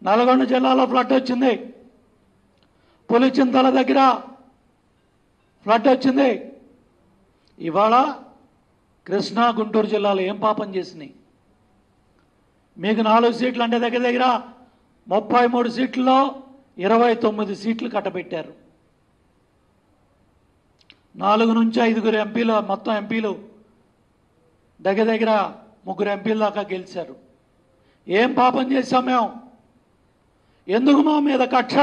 నల్గొండ జిల్లాలో ఫ్లడ్ వచ్చింది పులిచింతల దగ్గర ఫ్లడ్ వచ్చింది ఇవాళ కృష్ణా గుంటూరు జిల్లాలో ఏం పాపం చేసినాయి మీకు నాలుగు సీట్లు అంటే దగ్గర దగ్గర ముప్పై మూడు సీట్లలో ఇరవై తొమ్మిది సీట్లు కట్టబెట్టారు నాలుగు నుంచి ఐదుగురు ఎంపీలు మొత్తం ఎంపీలు దగ్గర దగ్గర ముగ్గురు ఎంపీల దాకా గెలిచారు ఏం పాపం చేశాం మేము ఎందుకు మా మీద కక్ష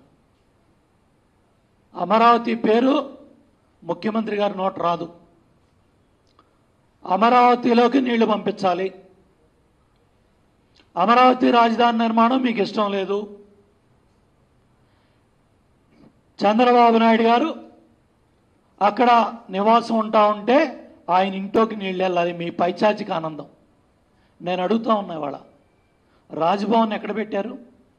అమరావతి పేరు ముఖ్యమంత్రి గారి నోట రాదు అమరావతిలోకి నీళ్లు పంపించాలి అమరావతి రాజధాని నిర్మాణం మీకు ఇష్టం లేదు చంద్రబాబు నాయుడు గారు అక్కడ నివాసం ఉంటా ఉంటే ఆయన ఇంట్లోకి నీళ్ళు వెళ్ళాలి మీ పైచాచిక ఆనందం నేను అడుగుతా ఉన్నా ఇవాళ రాజ్భవన్ ఎక్కడ పెట్టారు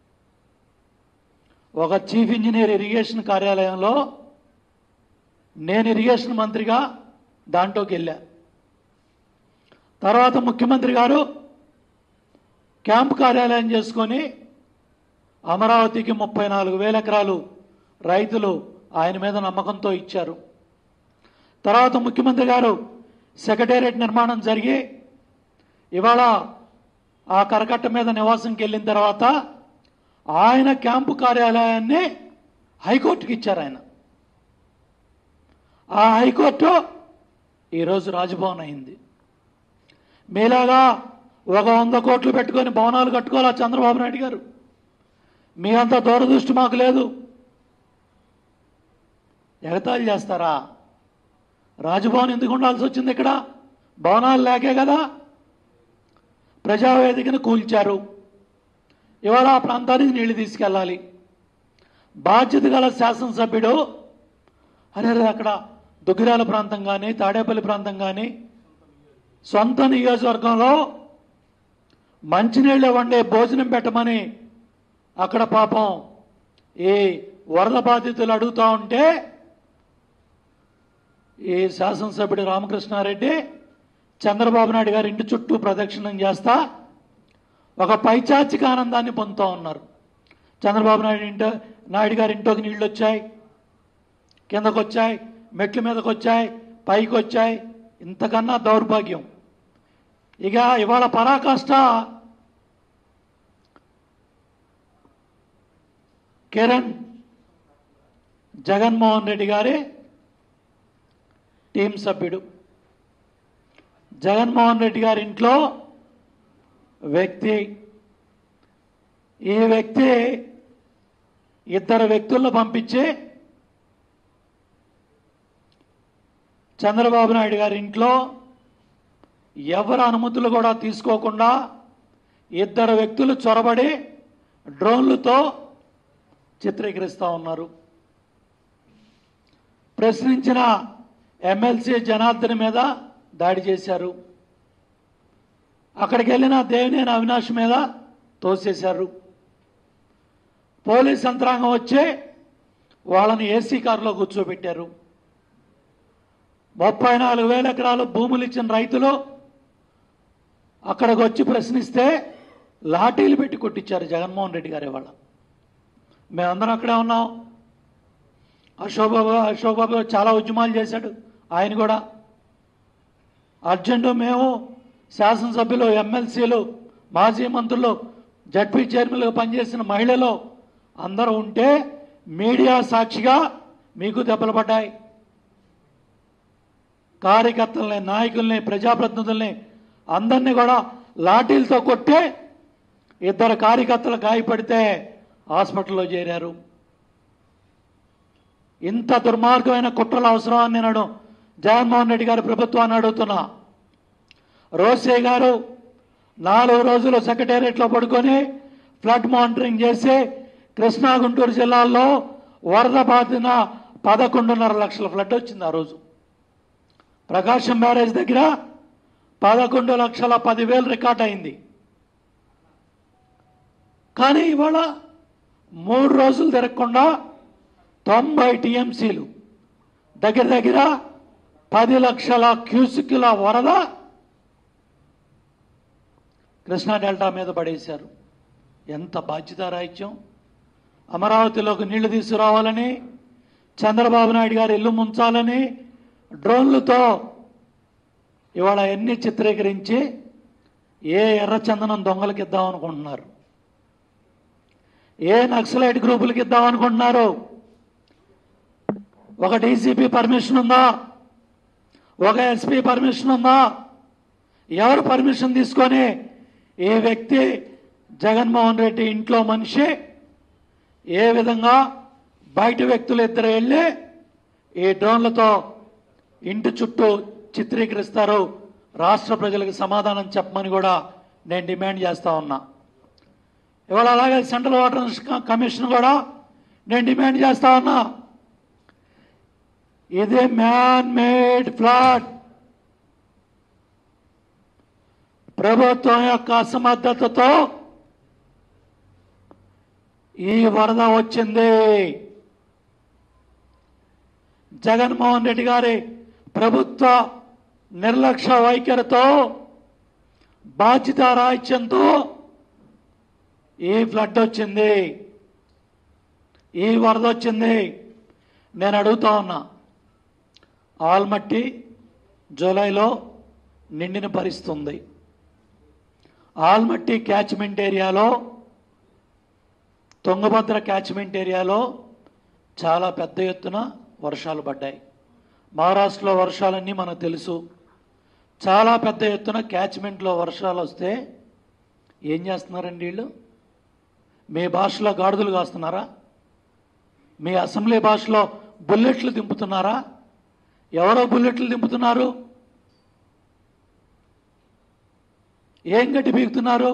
ఒక చీఫ్ ఇంజనీర్ ఇరిగేషన్ కార్యాలయంలో నేను ఇరిగేషన్ మంత్రిగా దాంట్లోకి వెళ్ళా తర్వాత ముఖ్యమంత్రి గారు క్యాంప్ కార్యాలయం చేసుకొని అమరావతికి ముప్పై నాలుగు వేల ఎకరాలు రైతులు ఆయన మీద నమ్మకంతో ఇచ్చారు తర్వాత ముఖ్యమంత్రి గారు సెక్రటేరియట్ నిర్మాణం జరిగి ఇవాళ ఆ కరకట్ట మీద నివాసంకి వెళ్ళిన తర్వాత ఆయన క్యాంపు కార్యాలయాన్ని హైకోర్టుకి ఇచ్చారు ఆయన ఆ హైకోర్టు ఈరోజు రాజ్భవన్ అయింది మీలాగా ఒక వంద కోట్లు పెట్టుకొని భవనాలు కట్టుకోవాలా చంద్రబాబు నాయుడు గారు మీ అంత దూరదృష్టి మాకు లేదు ఎగతాళి చేస్తారా రాజభవన్ ఎందుకు ఉండాల్సి వచ్చింది ఇక్కడ భవనాలు లేకే కదా ప్రజావేదికను కూల్చారు ఇవాళ ఆ ప్రాంతానికి నీళ్లు తీసుకెళ్ళాలి బాధ్యత గల శాసనసభ్యుడు అరే అరే అక్కడ దుగ్గిరాల ప్రాంతం కానీ తాడేపల్లి ప్రాంతం కానీ సొంత నియోజకవర్గంలో మంచినీళ్ళు వండే భోజనం పెట్టమని అక్కడ పాపం ఈ వరద బాధితులు అడుగుతా ఉంటే ఈ శాసనసభ్యుడు రామకృష్ణారెడ్డి చంద్రబాబు నాయుడు గారి ఇంటి చుట్టూ ప్రదక్షిణం చేస్తా ఒక పైచాచిక ఆనందాన్ని పొందుతూ ఉన్నారు చంద్రబాబు నాయుడు ఇంట నాయుడు గారి ఇంట్లోకి నీళ్ళు వచ్చాయి కిందకు వచ్చాయి మెట్ల మీదకి వచ్చాయి పైకి వచ్చాయి ఇంతకన్నా దౌర్భాగ్యం ఇక ఇవాళ పరాకాష్ట కిరణ్ జగన్మోహన్ రెడ్డి గారి టీం సభ్యుడు జగన్మోహన్ రెడ్డి గారి ఇంట్లో వ్యక్తి ఈ వ్యక్తి ఇద్దరు వ్యక్తులను పంపించి చంద్రబాబు నాయుడు గారి ఇంట్లో ఎవరి అనుమతులు కూడా తీసుకోకుండా ఇద్దరు వ్యక్తులు చొరబడి డ్రోన్లతో చిత్రీకరిస్తూ ఉన్నారు ప్రశ్నించిన ఎమ్మెల్సీ జనార్దన్ మీద దాడి చేశారు అక్కడికి వెళ్ళిన దేవినేని అవినాష్ మీద తోసేశారు పోలీస్ యంత్రాంగం వచ్చి వాళ్ళని ఏసీ కారులో కూర్చోబెట్టారు ముప్పై నాలుగు వేల ఎకరాలు భూములు ఇచ్చిన రైతులు అక్కడికి వచ్చి ప్రశ్నిస్తే లాఠీలు పెట్టి కొట్టించారు జగన్మోహన్ రెడ్డి గారు ఇవాళ మేమందరం అక్కడే ఉన్నాం అశోక్ బాబు అశోక్ బాబు చాలా ఉద్యమాలు చేశాడు ఆయన కూడా అర్జెంటు మేము శాసనసభ్యులు ఎమ్మెల్సీలు మాజీ మంత్రులు జడ్పీ చైర్మన్లుగా పనిచేసిన మహిళలు అందరూ ఉంటే మీడియా సాక్షిగా మీకు దెబ్బలు పడ్డాయి కార్యకర్తల్ని నాయకుల్ని ప్రజాప్రతినిధుల్ని అందరినీ కూడా లాఠీలతో కొట్టి ఇద్దరు కార్యకర్తలు గాయపడితే హాస్పిటల్లో చేరారు ఇంత దుర్మార్గమైన కుట్రలు అవసరం అని నేను జగన్మోహన్ రెడ్డి గారి ప్రభుత్వాన్ని అడుగుతున్నా రోసే గారు నాలుగు రోజులు సెక్రటేరియట్లో పడుకొని ఫ్లడ్ మానిటరింగ్ చేసి కృష్ణా గుంటూరు జిల్లాల్లో వరద బాధిన పదకొండున్నర లక్షల ఫ్లడ్ వచ్చింది ఆ రోజు ప్రకాశం బ్యారేజ్ దగ్గర పదకొండు లక్షల పదివేలు రికార్డ్ అయింది కానీ ఇవాళ మూడు రోజులు తిరగకుండా తొంభై టీఎంసీలు దగ్గర దగ్గర పది లక్షల క్యూసిక్ల వరద కృష్ణా డెల్టా మీద పడేశారు ఎంత బాధ్యతారాహిత్యం అమరావతిలోకి నీళ్లు తీసుకురావాలని చంద్రబాబు నాయుడు గారు ఇల్లు ముంచాలని డ్రోన్లతో ఇవాళ అన్ని చిత్రీకరించి ఏ ఎర్రచందనం దొంగలకి ఇద్దాం అనుకుంటున్నారు ఏ నక్సలైట్ గ్రూపులకి ఇద్దాం అనుకుంటున్నారు ఒక డీసీపీ పర్మిషన్ ఉందా ఒక ఎస్పీ పర్మిషన్ ఉందా ఎవరు పర్మిషన్ తీసుకొని ఈ వ్యక్తి జగన్మోహన్ రెడ్డి ఇంట్లో మనిషి ఏ విధంగా బయట వ్యక్తులు ఇద్దరు వెళ్ళి ఈ డ్రోన్లతో ఇంటి చుట్టూ చిత్రీకరిస్తారు రాష్ట్ర ప్రజలకు సమాధానం చెప్పమని కూడా నేను డిమాండ్ చేస్తా ఉన్నా ఇవాళ అలాగే సెంట్రల్ వాటర్ కమిషన్ కూడా నేను డిమాండ్ చేస్తా ఉన్నా ఇది మ్యాన్ మేడ్ ఫ్లాట్ ప్రభుత్వం యొక్క అసమర్థతతో ఈ వరద వచ్చింది జగన్మోహన్ రెడ్డి గారి ప్రభుత్వ నిర్లక్ష్య వైఖరితో బాధ్యత రాహిత్యంతో ఈ ఫ్లడ్ వచ్చింది ఈ వరద వచ్చింది నేను అడుగుతా ఉన్నా ఆల్మట్టి జూలైలో నిండిన పరిస్థితుంది ఆల్మట్టి క్యాచ్మెంట్ ఏరియాలో తుంగభద్ర క్యాచ్మెంట్ ఏరియాలో చాలా పెద్ద ఎత్తున వర్షాలు పడ్డాయి మహారాష్ట్రలో వర్షాలన్నీ మనకు తెలుసు చాలా పెద్ద ఎత్తున క్యాచ్మెంట్లో వర్షాలు వస్తే ఏం చేస్తున్నారండి వీళ్ళు మీ భాషలో గాడిదలు కాస్తున్నారా మీ అసెంబ్లీ భాషలో బుల్లెట్లు దింపుతున్నారా ఎవరో బుల్లెట్లు దింపుతున్నారు ఏం గట్టి పీకుతున్నారు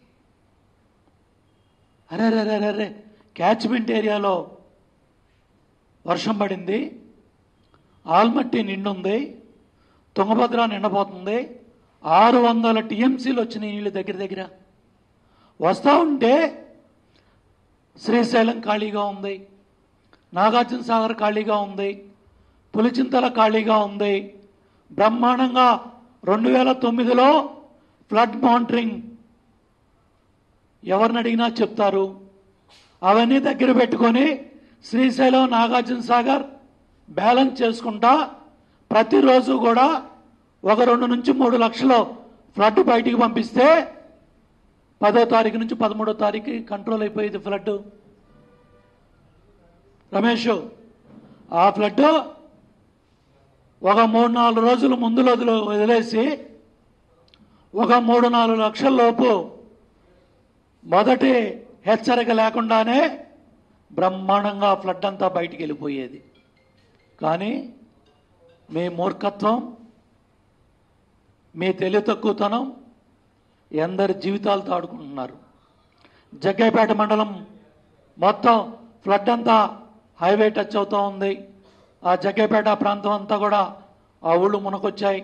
అరే అరే అరే అరే క్యాచ్మెంట్ ఏరియాలో వర్షం పడింది ఆల్మట్టి నిండుంది తుంగభద్ర నిండబోతుంది ఆరు వందల టీఎంసీలు వచ్చినాయి నీళ్ళు దగ్గర దగ్గర వస్తూ ఉంటే శ్రీశైలం ఖాళీగా ఉంది నాగార్జున సాగర్ ఖాళీగా ఉంది పులిచింతల ఖాళీగా ఉంది బ్రహ్మాండంగా రెండు వేల తొమ్మిదిలో ఫ్లడ్ మానిటరింగ్ ఎవరిని అడిగినా చెప్తారు అవన్నీ దగ్గర పెట్టుకొని శ్రీశైలం నాగార్జున సాగర్ బ్యాలెన్స్ చేసుకుంటా ప్రతిరోజు కూడా ఒక రెండు నుంచి మూడు లక్షలు ఫ్లడ్ బయటికి పంపిస్తే పదో తారీఖు నుంచి పదమూడో తారీఖు కంట్రోల్ అయిపోయేది ఫ్లడ్ రమేష్ ఆ ఫ్లడ్ ఒక మూడు నాలుగు రోజులు ముందులో వదిలి- వదిలేసి ఒక మూడు నాలుగు లక్షల లోపు మొదటి హెచ్చరిక లేకుండానే బ్రహ్మాండంగా ఫ్లడ్ అంతా బయటికి వెళ్ళిపోయేది కానీ మీ మూర్ఖత్వం మీ తెలివి తక్కువతనం ఎందరి జీవితాలతో ఆడుకుంటున్నారు జగ్గైపేట మండలం మొత్తం ఫ్లడ్ అంతా హైవే టచ్ అవుతూ ఉంది ఆ జగ్గైపేట ప్రాంతం అంతా కూడా ఆ ఊళ్ళు మునకొచ్చాయి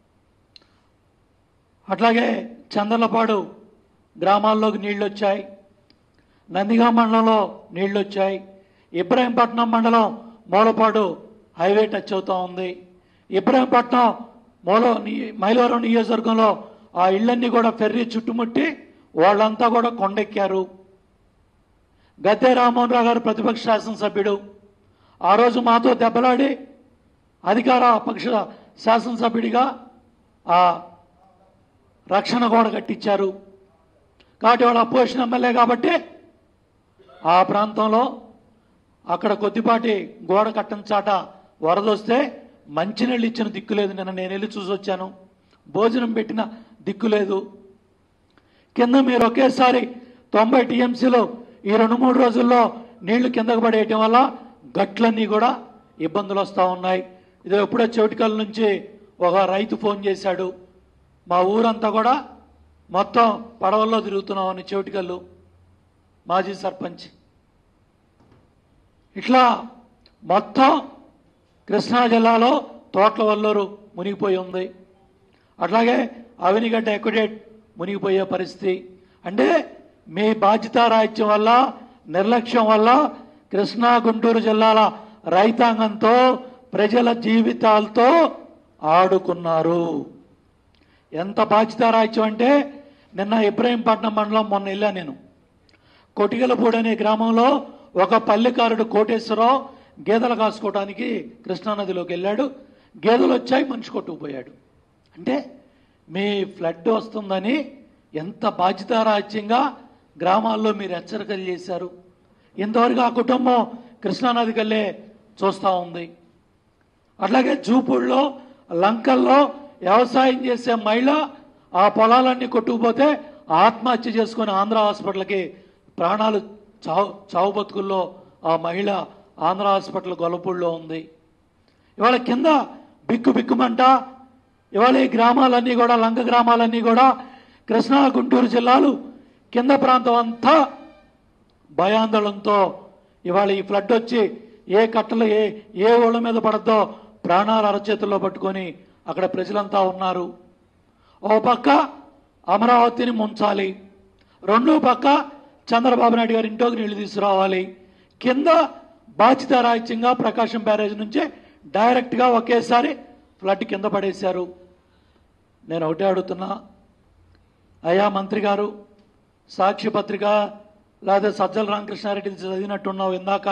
అట్లాగే చందలపాడు గ్రామాల్లోకి నీళ్లు వచ్చాయి నందిగా మండలంలో నీళ్లు వచ్చాయి ఇబ్రాహీంపట్నం మండలం మూలపాడు హైవే టచ్ అవుతూ ఉంది ఇబ్రాహీంపట్నం మూల ని- మైలవరం నియోజకవర్గంలో ఆ ఇళ్ళన్నీ కూడా ఫెర్రీ చుట్టుముట్టి వాళ్ళంతా కూడా కొండెక్కారు గద్దె రామ్మోహన్ రావు గారు ప్రతిపక్ష శాసనసభ్యుడు ఆ రోజు మాతో దెబ్బలాడి అధికార పక్ష శాసనసభ్యుడిగా ఆ రక్షణ గోడ కట్టించారు కాబట్టి వాళ్ళు అపోజిషన్ ఎమ్మెల్యే కాబట్టి ఆ ప్రాంతంలో అక్కడ కొద్దిపాటి గోడ కట్టని చాట వరద వస్తే మంచినీళ్ళు ఇచ్చిన దిక్కు లేదు నిన్న నేను వెళ్ళి చూసి వచ్చాను భోజనం పెట్టిన దిక్కు లేదు కింద మీరు ఒకేసారి తొంభై టీఎంసీలో ఈ రెండు మూడు రోజుల్లో నీళ్లు కిందకు పడేయటం వల్ల గట్లన్నీ కూడా ఇబ్బందులు వస్తూ ఉన్నాయి ఇది ఎప్పుడో చెవిటికల్ నుంచి ఒక రైతు ఫోన్ చేశాడు మా ఊరంతా కూడా మొత్తం పడవల్లో తిరుగుతున్నామని చెవిటికల్లు మాజీ సర్పంచ్ ఇట్లా మొత్తం కృష్ణా జిల్లాలో తోట్ల వల్లూరు మునిగిపోయి ఉంది అట్లాగే అవినిగడ్డ ఎక్విడేట్ మునిగిపోయే పరిస్థితి అంటే మీ బాధ్యతారాహిత్యం వల్ల నిర్లక్ష్యం వల్ల కృష్ణా గుంటూరు జిల్లాల రైతాంగంతో ప్రజల జీవితాలతో ఆడుకున్నారు ఎంత బాధ్యతారాహిత్యం అంటే నిన్న ఇబ్రహీంపట్నం మండలం మొన్న వెళ్ళా నేను కొటిగలపూడి అనే గ్రామంలో ఒక పల్లెకారుడు కోటేశ్వరరావు గేదెలు కాసుకోవడానికి కృష్ణానదిలోకి వెళ్ళాడు గేదెలు వచ్చాయి మనిషి కొట్టుకుపోయాడు అంటే మీ ఫ్లడ్ వస్తుందని ఎంత బాధ్యతారాజ్యంగా గ్రామాల్లో మీరు హెచ్చరికలు చేశారు ఇంతవరకు ఆ కుటుంబం కృష్ణానదికి వెళ్ళే చూస్తూ ఉంది అట్లాగే జూపూడిలో లంకల్లో వ్యవసాయం చేసే మహిళ ఆ పొలాలన్నీ కొట్టుకుపోతే ఆత్మహత్య చేసుకుని ఆంధ్ర హాస్పిటల్కి ప్రాణాలు చావు చావు బతుకుల్లో ఆ మహిళ ఆంధ్ర హాస్పిటల్ గొల్లపూడిలో ఉంది ఇవాళ కింద బిక్కు బిక్కుమంట ఇవాళ ఈ గ్రామాలన్నీ కూడా లంక గ్రామాలన్నీ కూడా కృష్ణా గుంటూరు జిల్లాలు కింద ప్రాంతం అంతా భయాందోళనతో ఇవాళ ఈ ఫ్లడ్ వచ్చి ఏ కట్టలు ఏ ఏ ఊళ్ళ మీద పడద్దో ప్రాణాలు అరచేతుల్లో పట్టుకొని అక్కడ ప్రజలంతా ఉన్నారు ఓ పక్క అమరావతిని ముంచాలి రెండో పక్క చంద్రబాబు నాయుడు గారి ఇంట్లోకి నీళ్లు తీసుకురావాలి కింద బాధ్యత రాజ్యంగా ప్రకాశం బ్యారేజ్ నుంచే డైరెక్ట్గా ఒకేసారి ఫ్లడ్ కింద పడేశారు నేను ఒకటే అడుగుతున్నా అయ్యా మంత్రి గారు సాక్షి పత్రిక లేదా సజ్జల రామకృష్ణారెడ్డి చదివినట్టున్నావు ఇందాక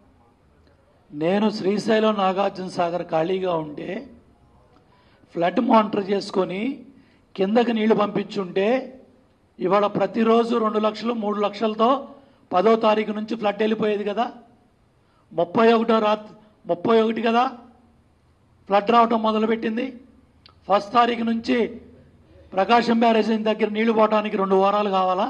నేను శ్రీశైలం నాగార్జున సాగర్ ఖాళీగా ఉంటే ఫ్లడ్ మానిటర్ చేసుకొని కిందకి నీళ్లు పంపించుంటే ఇవాళ ప్రతిరోజు రెండు లక్షలు మూడు లక్షలతో పదో తారీఖు నుంచి ఫ్లడ్ వెళ్ళిపోయేది కదా ముప్పై ఒకటో రాత్రి ముప్పై ఒకటి కదా ఫ్లడ్ రావటం మొదలుపెట్టింది ఫస్ట్ తారీఖు నుంచి ప్రకాశం బ్యారేజ్ దగ్గర నీళ్లు పోవటానికి రెండు వారాలు కావాలా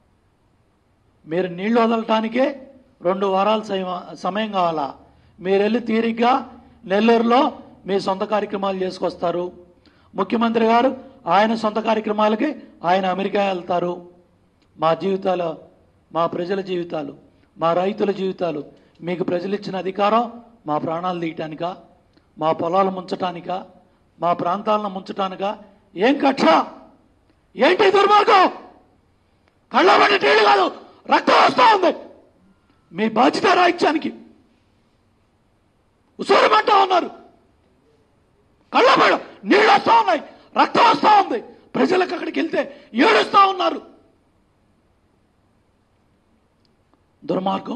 మీరు నీళ్లు వదలటానికే రెండు వారాల సమ- సమయం కావాలా మీరు వెళ్ళి తీరిగ్గా నెల్లూరులో మీ సొంత కార్యక్రమాలు చేసుకొస్తారు ముఖ్యమంత్రి గారు ఆయన సొంత కార్యక్రమాలకి ఆయన అమెరికా వెళ్తారు మా జీవితాలు మా ప్రజల జీవితాలు మా రైతుల జీవితాలు మీకు ప్రజలు ఇచ్చిన అధికారం మా ప్రాణాలు తీయటానికా మా పొలాలు ముంచటానికా మా ప్రాంతాలను ముంచటానికా ఏం కక్ష ఏంటి ఈ దుర్మార్గం కళ్ళబడి నీళ్ళు కాదు రక్తం వస్తా ఉంది మీ బాధ్యత రాయించానికి ఉసూరమంటా ఉన్నారు కళ్ళబడి నీళ్ళు వస్తా ఉన్నాయి రక్తం వస్తా ఉంది ప్రజలకు అక్కడికి వెళ్తే ఏడుస్తా ఉన్నారు దుర్మార్గం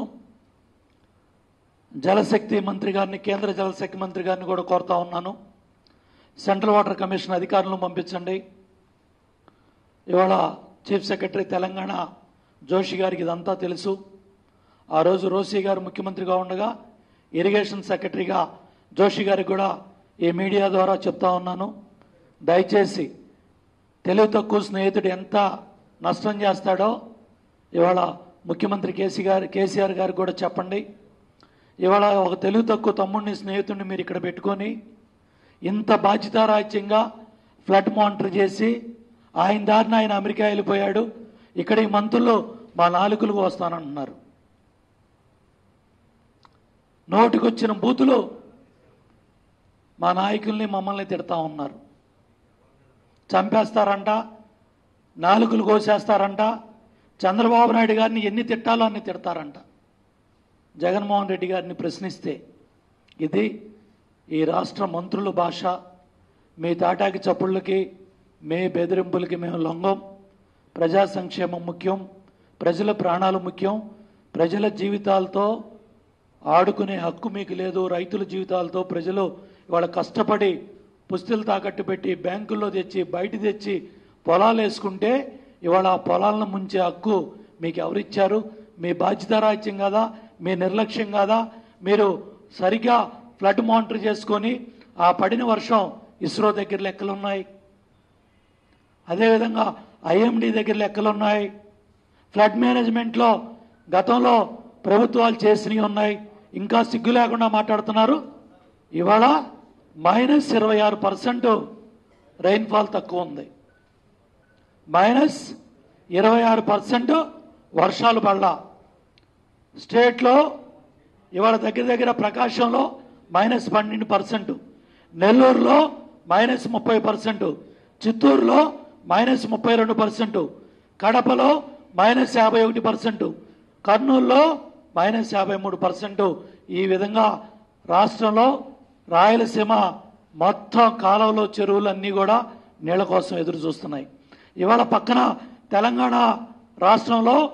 జలశక్తి మంత్రి గారిని కేంద్ర జలశక్తి మంత్రి గారిని కూడా కోరుతా ఉన్నాను సెంట్రల్ వాటర్ కమిషన్ అధికారులను పంపించండి ఇవాళ చీఫ్ సెక్రటరీ తెలంగాణ జోషి గారికి ఇదంతా తెలుసు ఆ రోజు రోసీ గారు ముఖ్యమంత్రిగా ఉండగా ఇరిగేషన్ సెక్రటరీగా జోషి గారికి కూడా ఈ మీడియా ద్వారా చెప్తా ఉన్నాను దయచేసి తెలివి తక్కువ స్నేహితుడు ఎంత నష్టం చేస్తాడో ఇవాళ ముఖ్యమంత్రి కేసీ గారు కేసీఆర్ గారికి కూడా చెప్పండి ఇవాళ ఒక తెలివి తక్కువ తమ్ముడిని స్నేహితుడిని మీరు ఇక్కడ పెట్టుకొని ఇంత బాధ్యతారాహిత్యంగా ఫ్లడ్ మానిటర్ చేసి ఆయన దారిన ఆయన అమెరికా వెళ్ళిపోయాడు ఇక్కడ ఈ మంతుల్లో మా నాలుకలకు వస్తానంటున్నారు నోటికొచ్చిన బూతులు మా నాయకుల్ని మమ్మల్ని తిడతా ఉన్నారు చంపేస్తారంట నాలుకలు కోసేస్తారంట చంద్రబాబు నాయుడు గారిని ఎన్ని తిట్టాలో అన్ని తిడతారంట జగన్మోహన్ రెడ్డి గారిని ప్రశ్నిస్తే ఇది ఈ రాష్ట్ర మంత్రుల భాష మీ తాటాకి చప్పుళ్ళకి మీ బెదిరింపులకి మేము లొంగం ప్రజా సంక్షేమం ముఖ్యం ప్రజల ప్రాణాలు ముఖ్యం ప్రజల జీవితాలతో ఆడుకునే హక్కు మీకు లేదు రైతుల జీవితాలతో ప్రజలు ఇవాళ కష్టపడి పుస్తులు తాకట్టు పెట్టి బ్యాంకుల్లో తెచ్చి బయట తెచ్చి పొలాలు వేసుకుంటే ఇవాళ ఆ పొలాలను ముంచే హక్కు మీకు ఎవరిచ్చారు మీ బాధ్యత రాజ్యం కాదా మీ నిర్లక్ష్యం కాదా మీరు సరిగా ఫ్లడ్ మానిటర్ చేసుకొని ఆ పడిన వర్షం ఇస్రో దగ్గర లెక్కలున్నాయి అదేవిధంగా ఐఎండి దగ్గర లెక్కలున్నాయి ఫ్లడ్ మేనేజ్మెంట్లో గతంలో ప్రభుత్వాలు చేసినవి ఉన్నాయి ఇంకా సిగ్గు లేకుండా మాట్లాడుతున్నారు ఇవాళ మైనస్ ఇరవై ఆరు పర్సెంట్ రైన్ఫాల్ తక్కువ ఉంది మైనస్ ఇరవై ఆరు పర్సెంట్ వర్షాలు పడలా స్టేట్లో ఇవాళ దగ్గర దగ్గర ప్రకాశంలో మైనస్ పన్నెండు పర్సెంట్ నెల్లూరులో మైనస్ ముప్పై పర్సెంట్ చిత్తూరులో మైనస్ ముప్పై రెండు పర్సెంట్ కడపలో మైనస్ యాభై ఒకటి పర్సెంట్ కర్నూలులో మైనస్ యాభై మూడు పర్సెంట్ ఈ విధంగా రాష్ట్రంలో రాయలసీమ మొత్తం కాలువలో చెరువులన్నీ కూడా నీళ్ల కోసం ఎదురు చూస్తున్నాయి ఇవాళ పక్కన తెలంగాణ రాష్ట్రంలో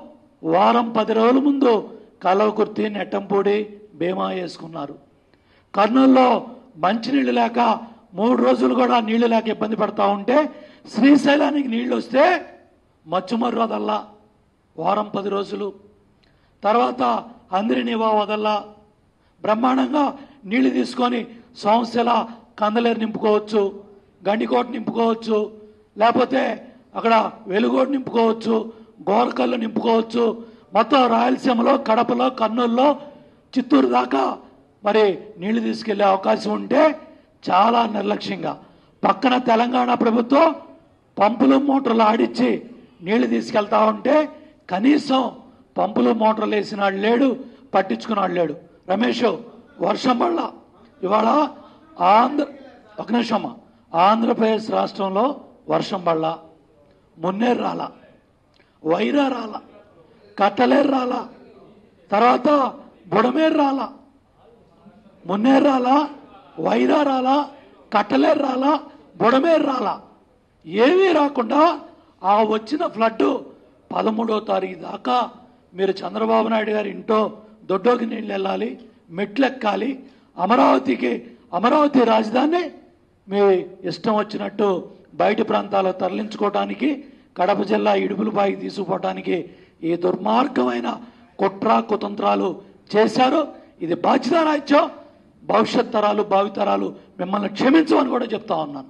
వారం పది రోజుల ముందు కలవకుర్తి నెట్టంపూడి బీమా వేసుకున్నారు కర్నూలులో మంచినీళ్ళు లేక మూడు రోజులు కూడా నీళ్లు లేక ఇబ్బంది పడతా ఉంటే శ్రీశైలానికి నీళ్లు వస్తే మచ్చుమర్రు వదల్లా వారం పది రోజులు తర్వాత అందరినివా వదల్లా బ్రహ్మాండంగా నీళ్లు తీసుకొని సంస్థల కందలేరు నింపుకోవచ్చు గండికోట నింపుకోవచ్చు లేకపోతే అక్కడ వెలుగోడు నింపుకోవచ్చు గోరకల్లు నింపుకోవచ్చు మొత్తం రాయలసీమలో కడపలో కర్నూలులో చిత్తూరు దాకా మరి నీళ్లు తీసుకెళ్లే అవకాశం ఉంటే చాలా నిర్లక్ష్యంగా పక్కన తెలంగాణ ప్రభుత్వం పంపులు మోటార్లు ఆడిచ్చి నీళ్లు తీసుకెళ్తా ఉంటే కనీసం పంపులు మోటార్లు వేసినాడు లేడు పట్టించుకున్నాడు లేడు రమేష్ వర్షం వల్ల ఇవాళ ఆంధ్ర ఒక నిమిషమ్మా ఆంధ్రప్రదేశ్ రాష్ట్రంలో వర్షం పడల మున్నేరు రాల వైరా రాల కట్టలేరు రాల తర్వాత బుడమేరు రాల మున్నేరు రాలా వైరా రాలా కట్టలేరు రాలా బుడమేరు రాలా ఏమీ రాకుండా ఆ వచ్చిన ఫ్లడ్ పదమూడో తారీఖు దాకా మీరు చంద్రబాబు నాయుడు గారి ఇంటో దొడ్డోకి నీళ్ళు వెళ్ళాలి మెట్లు ఎక్కాలి అమరావతికి అమరావతి రాజధాని మీ ఇష్టం వచ్చినట్టు బయట ప్రాంతాలకు తరలించుకోవడానికి కడప జిల్లా ఇడుపులపాయికి తీసుకుపోవడానికి ఈ దుర్మార్గమైన కుట్ర కుతంత్రాలు చేశారు ఇది బాధ్యత రాజ్యం భవిష్యత్ తరాలు భావితరాలు మిమ్మల్ని క్షమించమని కూడా చెప్తా ఉన్నాను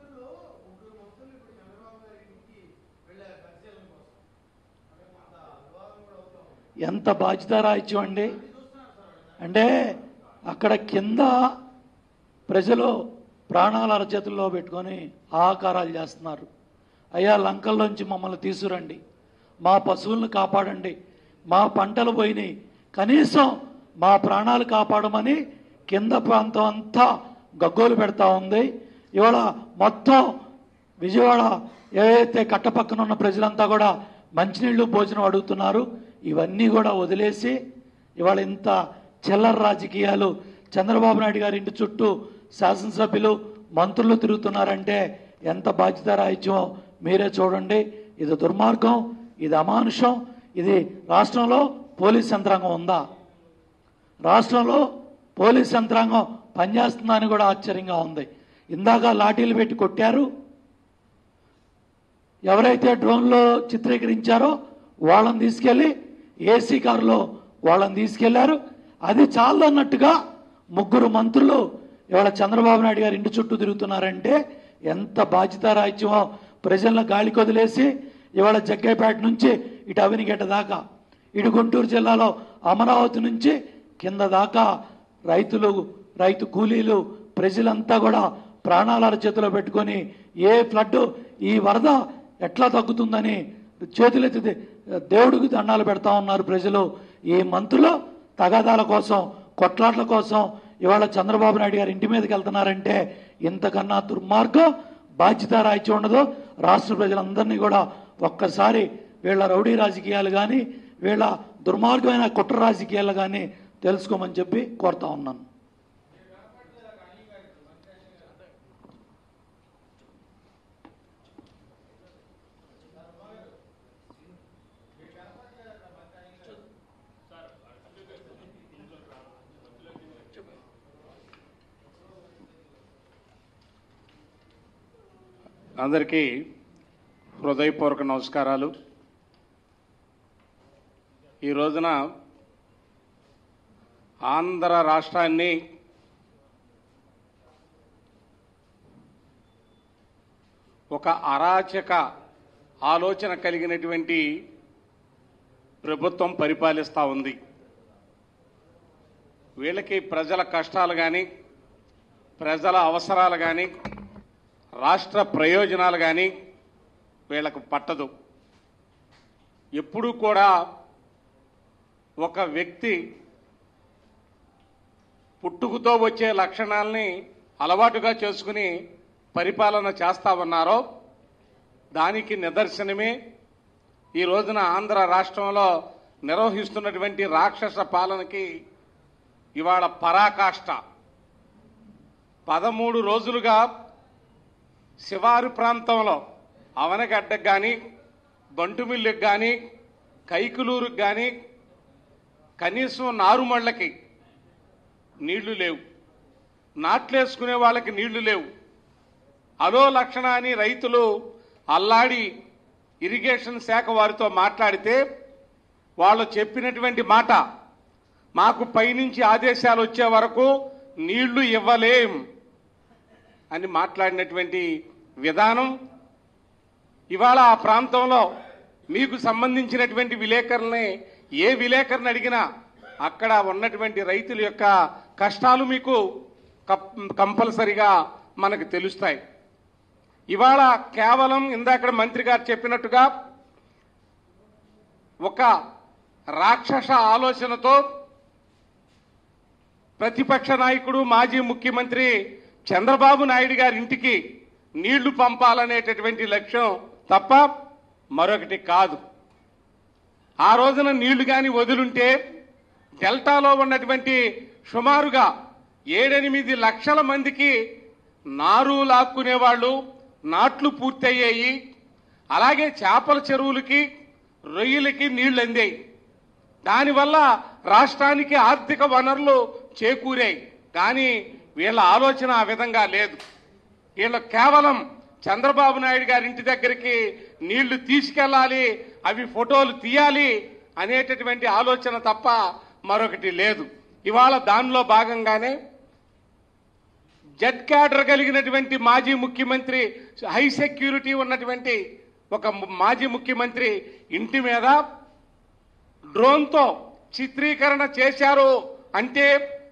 ఎంత బాధ్యత రాజ్యం అండి అంటే అక్కడ కింద ప్రజలు ప్రాణాల అరచేతుల్లో పెట్టుకొని ఆకారాలు చేస్తున్నారు అయ్యా లంకల్లోంచి మమ్మల్ని తీసుకురండి మా పశువులను కాపాడండి మా పంటలు పోయినాయి కనీసం మా ప్రాణాలు కాపాడమని కింద ప్రాంతం అంతా గగ్గోలు పెడతా ఉంది ఇవాళ మొత్తం విజయవాడ ఏవైతే కట్ట పక్కన ఉన్న ప్రజలంతా కూడా మంచినీళ్లు భోజనం అడుగుతున్నారు ఇవన్నీ కూడా వదిలేసి ఇవాళ ఇంత చిల్లర రాజకీయాలు చంద్రబాబు నాయుడు గారి ఇంటి చుట్టూ శాసనసభ్యులు మంత్రులు తిరుగుతున్నారంటే ఎంత బాధ్యత రాహిత్యమో మీరే చూడండి ఇది దుర్మార్గం ఇది అమానుషం ఇది రాష్ట్రంలో పోలీస్ యంత్రాంగం ఉందా రాష్ట్రంలో పోలీస్ యంత్రాంగం పనిచేస్తుందని కూడా ఆశ్చర్యంగా ఉంది ఇందాక లాఠీలు పెట్టి కొట్టారు ఎవరైతే డ్రోన్లో చిత్రీకరించారో వాళ్ళని తీసుకెళ్లి ఏసీ కారులో వాళ్ళని తీసుకెళ్లారు అది చాలన్నట్టుగా ముగ్గురు మంత్రులు ఇవాళ చంద్రబాబు నాయుడు గారి ఇంటి చుట్టూ తిరుగుతున్నారంటే ఎంత బాధ్యత రాజ్యమో ప్రజలను గాలికి వదిలేసి ఇవాళ జగ్గైపేట నుంచి ఇటు అవినిగడ్డ దాకా ఇటు గుంటూరు జిల్లాలో అమరావతి నుంచి కింద దాకా రైతులు రైతు కూలీలు ప్రజలంతా కూడా ప్రాణాల చేతిలో పెట్టుకొని ఏ ఫ్లడ్ ఈ వరద ఎట్లా తగ్గుతుందని చేతులెత్తి దేవుడికి దండాలు పెడతా ఉన్నారు ప్రజలు ఈ మంత్రులు తగాదాల కోసం కొట్లాట్ల కోసం ఇవాళ చంద్రబాబు నాయుడు గారి ఇంటి మీదకి వెళ్తున్నారంటే ఇంతకన్నా దుర్మార్గం బాధ్యత రాయిచి ఉండదు రాష్ట్ర ప్రజలందరినీ కూడా ఒక్కసారి వీళ్ళ రౌడీ రాజకీయాలు కానీ వీళ్ళ దుర్మార్గమైన కుట్ర రాజకీయాలు కానీ తెలుసుకోమని చెప్పి కోరుతా ఉన్నాను అందరికీ హృదయపూర్వక నమస్కారాలు ఈ రోజున ఆంధ్ర రాష్ట్రాన్ని ఒక అరాచక ఆలోచన కలిగినటువంటి ప్రభుత్వం పరిపాలిస్తూ ఉంది వీళ్ళకి ప్రజల కష్టాలు కానీ ప్రజల అవసరాలు కానీ రాష్ట్ర ప్రయోజనాలు కానీ వీళ్ళకు పట్టదు ఎప్పుడూ కూడా ఒక వ్యక్తి పుట్టుకతో వచ్చే లక్షణాలని అలవాటుగా చేసుకుని పరిపాలన చేస్తా ఉన్నారో దానికి నిదర్శనమే ఈ రోజున ఆంధ్ర రాష్ట్రంలో నిర్వహిస్తున్నటువంటి రాక్షస పాలనకి ఇవాళ పరాకాష్ట పదమూడు రోజులుగా శివారు ప్రాంతంలో అవనగడ్డకు కానీ బంటుమిల్లుకు కానీ కైకులూరుకు కానీ కనీసం నారుమళ్ళకి నీళ్లు లేవు నాట్లేసుకునే వాళ్ళకి నీళ్లు లేవు అలో లక్షణ అని రైతులు అల్లాడి ఇరిగేషన్ శాఖ వారితో మాట్లాడితే వాళ్ళు చెప్పినటువంటి మాట మాకు పైనుంచి ఆదేశాలు వచ్చే వరకు నీళ్లు ఇవ్వలేం అని మాట్లాడినటువంటి విధానం ఇవాళ ఆ ప్రాంతంలో మీకు సంబంధించినటువంటి విలేకరుల్ని ఏ విలేకరుని అడిగినా అక్కడ ఉన్నటువంటి రైతుల యొక్క కష్టాలు మీకు కప్- కంపల్సరిగా మనకు తెలుస్తాయి ఇవాళ కేవలం ఇందాక మంత్రి గారు చెప్పినట్టుగా ఒక రాక్షస ఆలోచనతో ప్రతిపక్ష నాయకుడు మాజీ ముఖ్యమంత్రి చంద్రబాబు నాయుడు గారి ఇంటికి నీళ్లు పంపాలనేటటువంటి లక్ష్యం తప్ప మరొకటి కాదు ఆ రోజున నీళ్లు గాని వదులుంటే డెల్టాలో ఉన్నటువంటి సుమారుగా ఏడెనిమిది లక్షల మందికి నారు లాక్కునేవాళ్ళు నాట్లు పూర్తయ్యాయి అలాగే చేపల చెరువులకి రొయ్యలకి నీళ్లు అందాయి దానివల్ల రాష్ట్రానికి ఆర్థిక వనరులు చేకూరాయి కానీ వీళ్ళ ఆలోచన ఆ విధంగా లేదు వీళ్ళు కేవలం చంద్రబాబు నాయుడు గారి ఇంటి దగ్గరికి నీళ్లు తీసుకెళ్లాలి అవి ఫోటోలు తీయాలి అనేటటువంటి ఆలోచన తప్ప మరొకటి లేదు ఇవాళ దానిలో భాగంగానే జెడ్ క్యాడర్ కలిగినటువంటి మాజీ ముఖ్యమంత్రి హై సెక్యూరిటీ ఉన్నటువంటి ఒక ము- మాజీ ముఖ్యమంత్రి ఇంటి మీద డ్రోన్తో చిత్రీకరణ చేశారు అంటే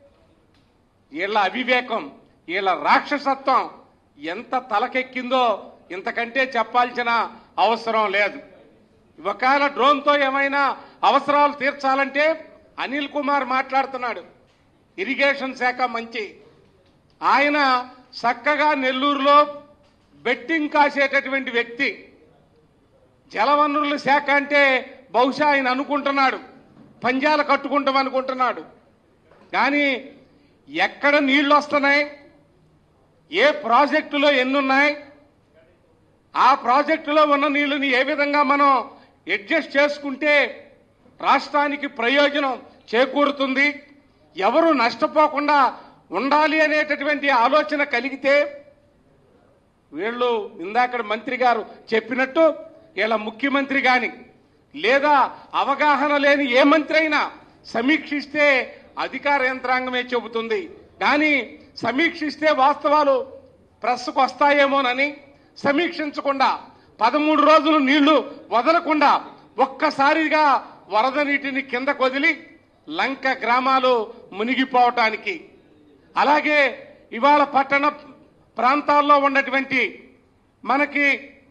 వీళ్ళ అవివేకం వీళ్ళ రాక్షసత్వం ఎంత తలకెక్కిందో ఇంతకంటే చెప్పాల్సిన అవసరం లేదు ఒకవేళ డ్రోన్తో ఏమైనా అవసరాలు తీర్చాలంటే అనిల్ కుమార్ మాట్లాడుతున్నాడు ఇరిగేషన్ శాఖ మంచి ఆయన చక్కగా నెల్లూరులో బెట్టింగ్ కాసేటటువంటి వ్యక్తి జలవనరుల శాఖ అంటే బహుశా ఆయన అనుకుంటున్నాడు పంజాలు కట్టుకుంటాం అనుకుంటున్నాడు కానీ ఎక్కడ నీళ్లు వస్తున్నాయి ఏ ప్రాజెక్టులో ఎన్నున్నాయి ఆ ప్రాజెక్టులో ఉన్న నీళ్లని ఏ విధంగా మనం అడ్జస్ట్ చేసుకుంటే రాష్ట్రానికి ప్రయోజనం చేకూరుతుంది ఎవరు నష్టపోకుండా ఉండాలి అనేటటువంటి ఆలోచన కలిగితే వీళ్ళు ఇందాక మంత్రి గారు చెప్పినట్టు వీళ్ళ ముఖ్యమంత్రి గాని లేదా అవగాహన లేని ఏ మంత్రి అయినా సమీక్షిస్తే అధికార యంత్రాంగమే చెబుతుంది కానీ సమీక్షిస్తే వాస్తవాలు ప్రెస్కు వస్తాయేమోనని సమీక్షించకుండా పదమూడు రోజులు నీళ్లు వదలకుండా ఒక్కసారిగా వరద నీటిని కిందకు వదిలి లంక గ్రామాలు మునిగిపోవటానికి అలాగే ఇవాళ పట్టణ ప్రాంతాల్లో ఉన్నటువంటి మనకి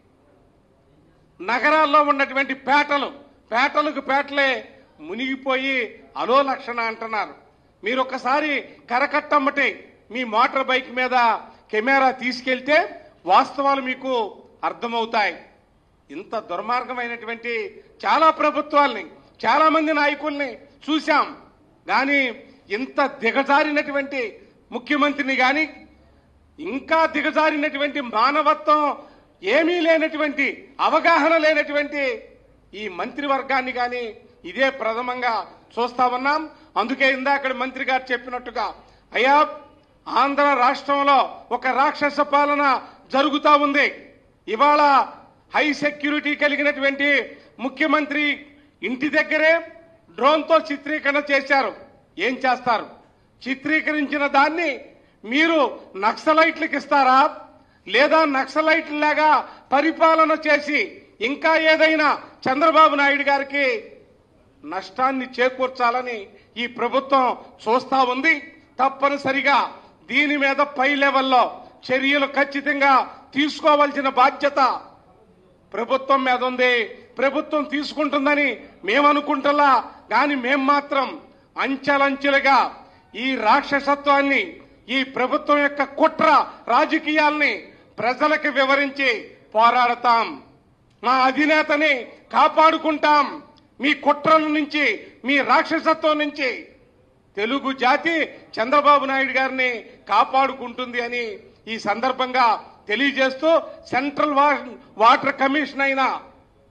నగరాల్లో ఉన్నటువంటి పేటలు పేటలకు పేటలే మునిగిపోయి అలో లక్షణ అంటున్నారు మీరు ఒకసారి కరకట్టమ్మటి మీ మోటార్ బైక్ మీద కెమెరా తీసుకెళ్తే వాస్తవాలు మీకు అర్థమవుతాయి ఇంత దుర్మార్గమైనటువంటి చాలా ప్రభుత్వాల్ని చాలా మంది నాయకుల్ని చూశాం కానీ ఇంత దిగజారినటువంటి ముఖ్యమంత్రిని కానీ ఇంకా దిగజారినటువంటి మానవత్వం ఏమీ లేనటువంటి అవగాహన లేనటువంటి ఈ మంత్రివర్గాన్ని కానీ ఇదే ప్రథమంగా చూస్తా ఉన్నాం అందుకే ఇందాక మంత్రి గారు చెప్పినట్టుగా అయ్యా ఆంధ్ర రాష్ట్రంలో ఒక రాక్షస పాలన జరుగుతా ఉంది ఇవాళ హై సెక్యూరిటీ కలిగినటువంటి ముఖ్యమంత్రి ఇంటి దగ్గరే డ్రోన్తో చిత్రీకరణ చేశారు ఏం చేస్తారు చిత్రీకరించిన దాన్ని మీరు నక్సలైట్లకు ఇస్తారా లేదా నక్సలైట్లాగా పరిపాలన చేసి ఇంకా ఏదైనా చంద్రబాబు నాయుడు గారికి నష్టాన్ని చేకూర్చాలని ఈ ప్రభుత్వం చూస్తా ఉంది తప్పనిసరిగా దీని మీద పై లెవెల్లో చర్యలు ఖచ్చితంగా తీసుకోవాల్సిన బాధ్యత ప్రభుత్వం మీద ఉంది ప్రభుత్వం తీసుకుంటుందని మేము అనుకుంటలా కానీ మేం మాత్రం అంచెలంచెలుగా ఈ రాక్షసత్వాన్ని ఈ ప్రభుత్వం యొక్క కుట్ర రాజకీయాల్ని ప్రజలకు వివరించి పోరాడతాం మా అధినేతని కాపాడుకుంటాం మీ కుట్రల నుంచి మీ రాక్షసత్వం నుంచి తెలుగు జాతి చంద్రబాబు నాయుడు గారిని కాపాడుకుంటుంది అని ఈ సందర్భంగా తెలియజేస్తూ సెంట్రల్ వా- వాటర్ కమిషన్ అయిన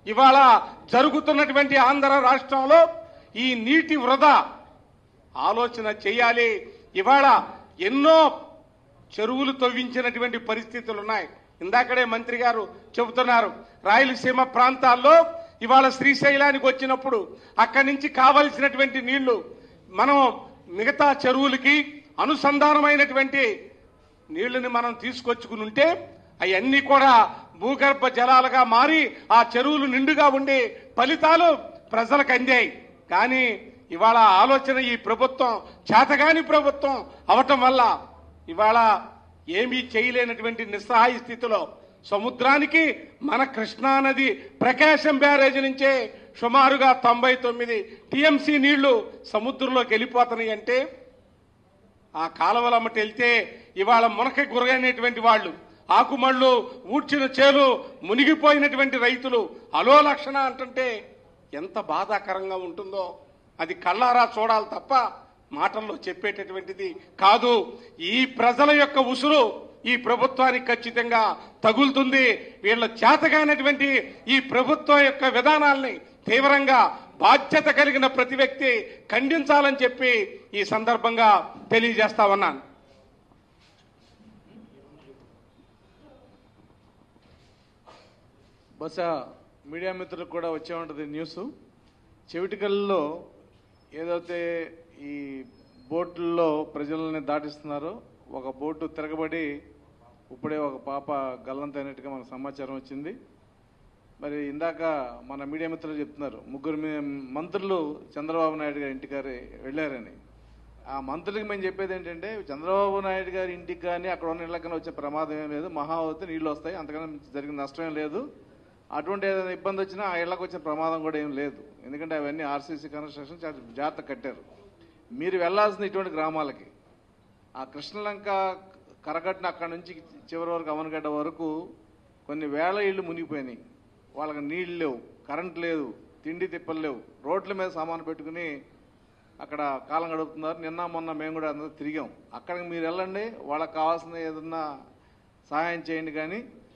ఇవాళ జరుగుతున్నటువంటి ఆంధ్ర రాష్ట్రంలో ఈ నీటి వృధా ఆలోచన చేయాలి ఇవాళ ఎన్నో చెరువులు తవ్వించినటువంటి పరిస్థితులు ఉన్నాయి ఇందాకడే మంత్రి గారు చెబుతున్నారు రాయలసీమ ప్రాంతాల్లో ఇవాళ శ్రీశైలానికి వచ్చినప్పుడు అక్కడి నుంచి కావలసినటువంటి నీళ్లు మనం మిగతా చెరువులకి అనుసంధానమైనటువంటి నీళ్లని మనం తీసుకొచ్చుకుని ఉంటే అవన్నీ కూడా భూగర్భ జలాలుగా మారి ఆ చెరువులు నిండుగా ఉండి ఫలితాలు ప్రజలకు అందాయి కానీ ఇవాళ ఆలోచన ఈ ప్రభుత్వం చేతగాని ప్రభుత్వం అవటం వల్ల ఇవాళ ఏమీ చేయలేనటువంటి నిస్సహాయ స్థితిలో సముద్రానికి మన కృష్ణానది ప్రకాశం బ్యారేజ్ నుంచే సుమారుగా తొంభై తొమ్మిది టీఎంసీ నీళ్లు సముద్రంలోకి వెళ్ళిపోతున్నాయి అంటే ఆ కాలవలమ్మటి వెళ్తే ఇవాళ మునక గురగైనటువంటి వాళ్ళు ఆకుమళ్ళు ఊడ్చిన చేలు మునిగిపోయినటువంటి రైతులు అలో లక్షణ అంటుంటే ఎంత బాధాకరంగా ఉంటుందో అది కళ్ళారా చూడాలి తప్ప మాటల్లో చెప్పేటటువంటిది కాదు ఈ ప్రజల యొక్క ఉసురు ఈ ప్రభుత్వానికి ఖచ్చితంగా తగులుతుంది వీళ్ళ చేతగానటువంటి ఈ ప్రభుత్వం యొక్క విధానాల్ని తీవ్రంగా బాధ్యత కలిగిన ప్రతి వ్యక్తి ఖండించాలని చెప్పి ఈ సందర్భంగా తెలియజేస్తా ఉన్నాను బహుశా మీడియా మిత్రులకు కూడా వచ్చే ఉంటుంది న్యూస్ చెవిటికల్లో ఏదైతే ఈ బోట్లలో ప్రజలని దాటిస్తున్నారో ఒక బోటు తిరగబడి ఇప్పుడే ఒక పాప గల్లంతైనట్టుగా మనకు సమాచారం వచ్చింది మరి ఇందాక మన మీడియా మిత్రులు చెప్తున్నారు ముగ్గురు మీ- మంత్రులు చంద్రబాబు నాయుడు గారి ఇంటికి వెళ్ళారని ఆ మంత్రులకి మేము చెప్పేది ఏంటంటే చంద్రబాబు నాయుడు గారి ఇంటికి కానీ అక్కడ ఉన్న ఇళ్ళకి కానీ వచ్చే ప్రమాదం ఏం లేదు మహా అవుతే నీళ్ళు వస్తాయి అంతకన్నా జరిగిన నష్టం ఏం లేదు అటువంటి ఏదైనా ఇబ్బంది వచ్చినా ఆ ఇళ్ళకి వచ్చే ప్రమాదం కూడా ఏం లేదు ఎందుకంటే అవన్నీ ఆర్సీసీ కన్స్ట్రక్షన్ చాలా జాగ్రత్త కట్టారు మీరు వెళ్లాల్సిన ఇటువంటి గ్రామాలకి ఆ కృష్ణలంక కరకట్టిన అక్కడి నుంచి చివరి వరకు అవనగడ్డ వరకు కొన్ని వేల ఇళ్ళు మునిగిపోయినాయి వాళ్ళకి నీళ్ళు లేవు కరెంట్ లేదు తిండి తిప్పలు లేవు రోడ్ల మీద సామాను పెట్టుకుని అక్కడ కాలం గడుపుతున్నారు నిన్న మొన్న మేము కూడా అందరూ తిరిగాం అక్కడికి మీరు వెళ్ళండి వాళ్ళకి కావాల్సిన ఏదన్నా సహాయం చేయండి కానీ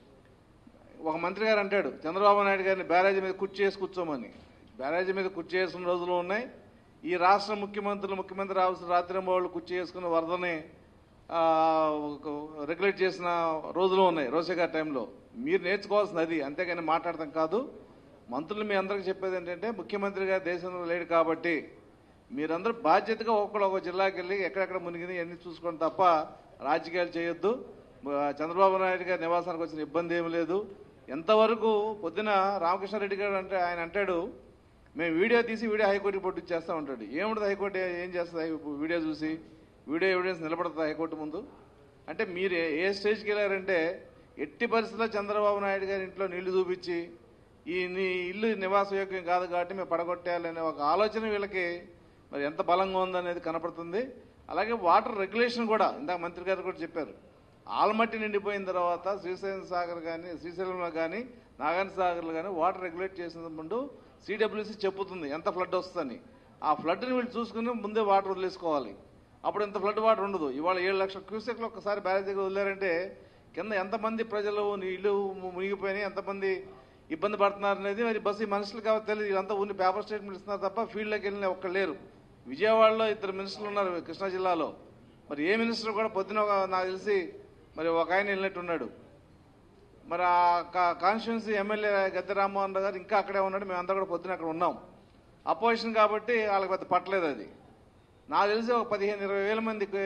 ఒక మంత్రి గారు అంటాడు చంద్రబాబు నాయుడు గారిని బ్యారేజీ మీద కుర్చీ చేసి కూర్చోమని బ్యారేజీ మీద కుర్చీ చేసిన రోజులు ఉన్నాయి ఈ రాష్ట్ర ముఖ్యమంత్రులు ముఖ్యమంత్రి రావాల్సిన రాత్రి వాళ్ళు కుర్చీ చేసుకున్న వరదని ఆ, ఒక- రెగ్యులేట్ చేసిన రోజులు ఉన్నాయి రోసే గారి టైంలో మీరు నేర్చుకోవాల్సింది అది అంతేగాని మాట్లాడటం కాదు మంత్రులు మీ అందరికీ చెప్పేది ఏంటంటే ముఖ్యమంత్రి గారు దేశంలో లేడు కాబట్టి మీరందరూ బాధ్యతగా ఒక్కడు ఒక జిల్లాకి వెళ్ళి ఎక్కడెక్కడ మునిగింది అన్ని చూసుకోండి తప్ప రాజకీయాలు చేయొద్దు ఆ, చంద్రబాబు నాయుడు గారి నివాసానికి వచ్చిన ఇబ్బంది ఏమి లేదు ఎంతవరకు పొద్దున రామకృష్ణారెడ్డి గారు అంటే ఆయన అంటాడు మేము వీడియో తీసి వీడియో హైకోర్టుకి పట్టించేస్తా ఉంటాడు ఏముంటుంది హైకోర్టు ఏం చేస్తుంది హై- వీడియో చూసి వీడియో ఎవిడెన్స్ నిలబడుతుంది హైకోర్టు ముందు అంటే మీరు ఏ- ఏ స్టేజ్కి వెళ్ళారంటే ఎట్టి పరిస్థితుల్లో చంద్రబాబు నాయుడు గారి ఇంట్లో నీళ్లు చూపించి ఈ నీ ఇల్లు నివాసయోగ్యం కాదు కాబట్టి మేము పడగొట్టేయాలనే ఒక ఆలోచన వీళ్ళకి మరి ఎంత బలంగా ఉందనేది కనపడుతుంది అలాగే వాటర్ రెగ్యులేషన్ కూడా ఇందాక మంత్రి గారు కూడా చెప్పారు ఆల్మట్టి నిండిపోయిన తర్వాత శ్రీశైలం సాగర్ కానీ శ్రీశైలంలో కానీ నాగార్జున సాగర్లో కానీ వాటర్ రెగ్యులేట్ చేసిన ముందు సిడబ్ల్యూసీ చెప్పుతుంది ఎంత ఫ్లడ్ వస్తుందని ఆ ఫ్లడ్ని వీళ్ళు చూసుకుని ముందే వాటర్ వదిలేసుకోవాలి అప్పుడు ఇంత ఫ్లడ్ వాటర్ ఉండదు ఇవాళ ఏడు లక్షల క్యూసెక్లు ఒక్కసారి బ్యారేజ్ దగ్గర వదిలేరంటే కింద ఎంతమంది ప్రజలు నీళ్లు మునిగిపోయినాయి ఎంతమంది ఇబ్బంది పడుతున్నారు అనేది మరి బస్సు ఈ మనుషులు కాబట్టి తెలియదు వీళ్ళంతా ఊరిని పేపర్ స్టేట్మెంట్ ఇస్తున్నారు తప్ప ఫీల్డ్లోకి వెళ్ళిన ఒక్కరు లేరు విజయవాడలో ఇద్దరు మినిస్టర్లు ఉన్నారు కృష్ణా జిల్లాలో మరి ఏ మినిస్టర్ కూడా పొద్దున ఒక- నాకు తెలిసి మరి ఒక ఆయన వెళ్ళినట్టున్నాడు మరి ఆ కాన్స్టిట్యున్సీ ఎమ్మెల్యే గద్దె రామ్మోహన్ రావు గారు ఇంకా అక్కడే ఉన్నాడు మేమంతా కూడా పొద్దున అక్కడ ఉన్నాం అపోజిషన్ కాబట్టి వాళ్ళకి పెద్ద పట్టలేదు అది నాకు తెలిసి ఒక పదిహేను ఇరవై వేల మందికి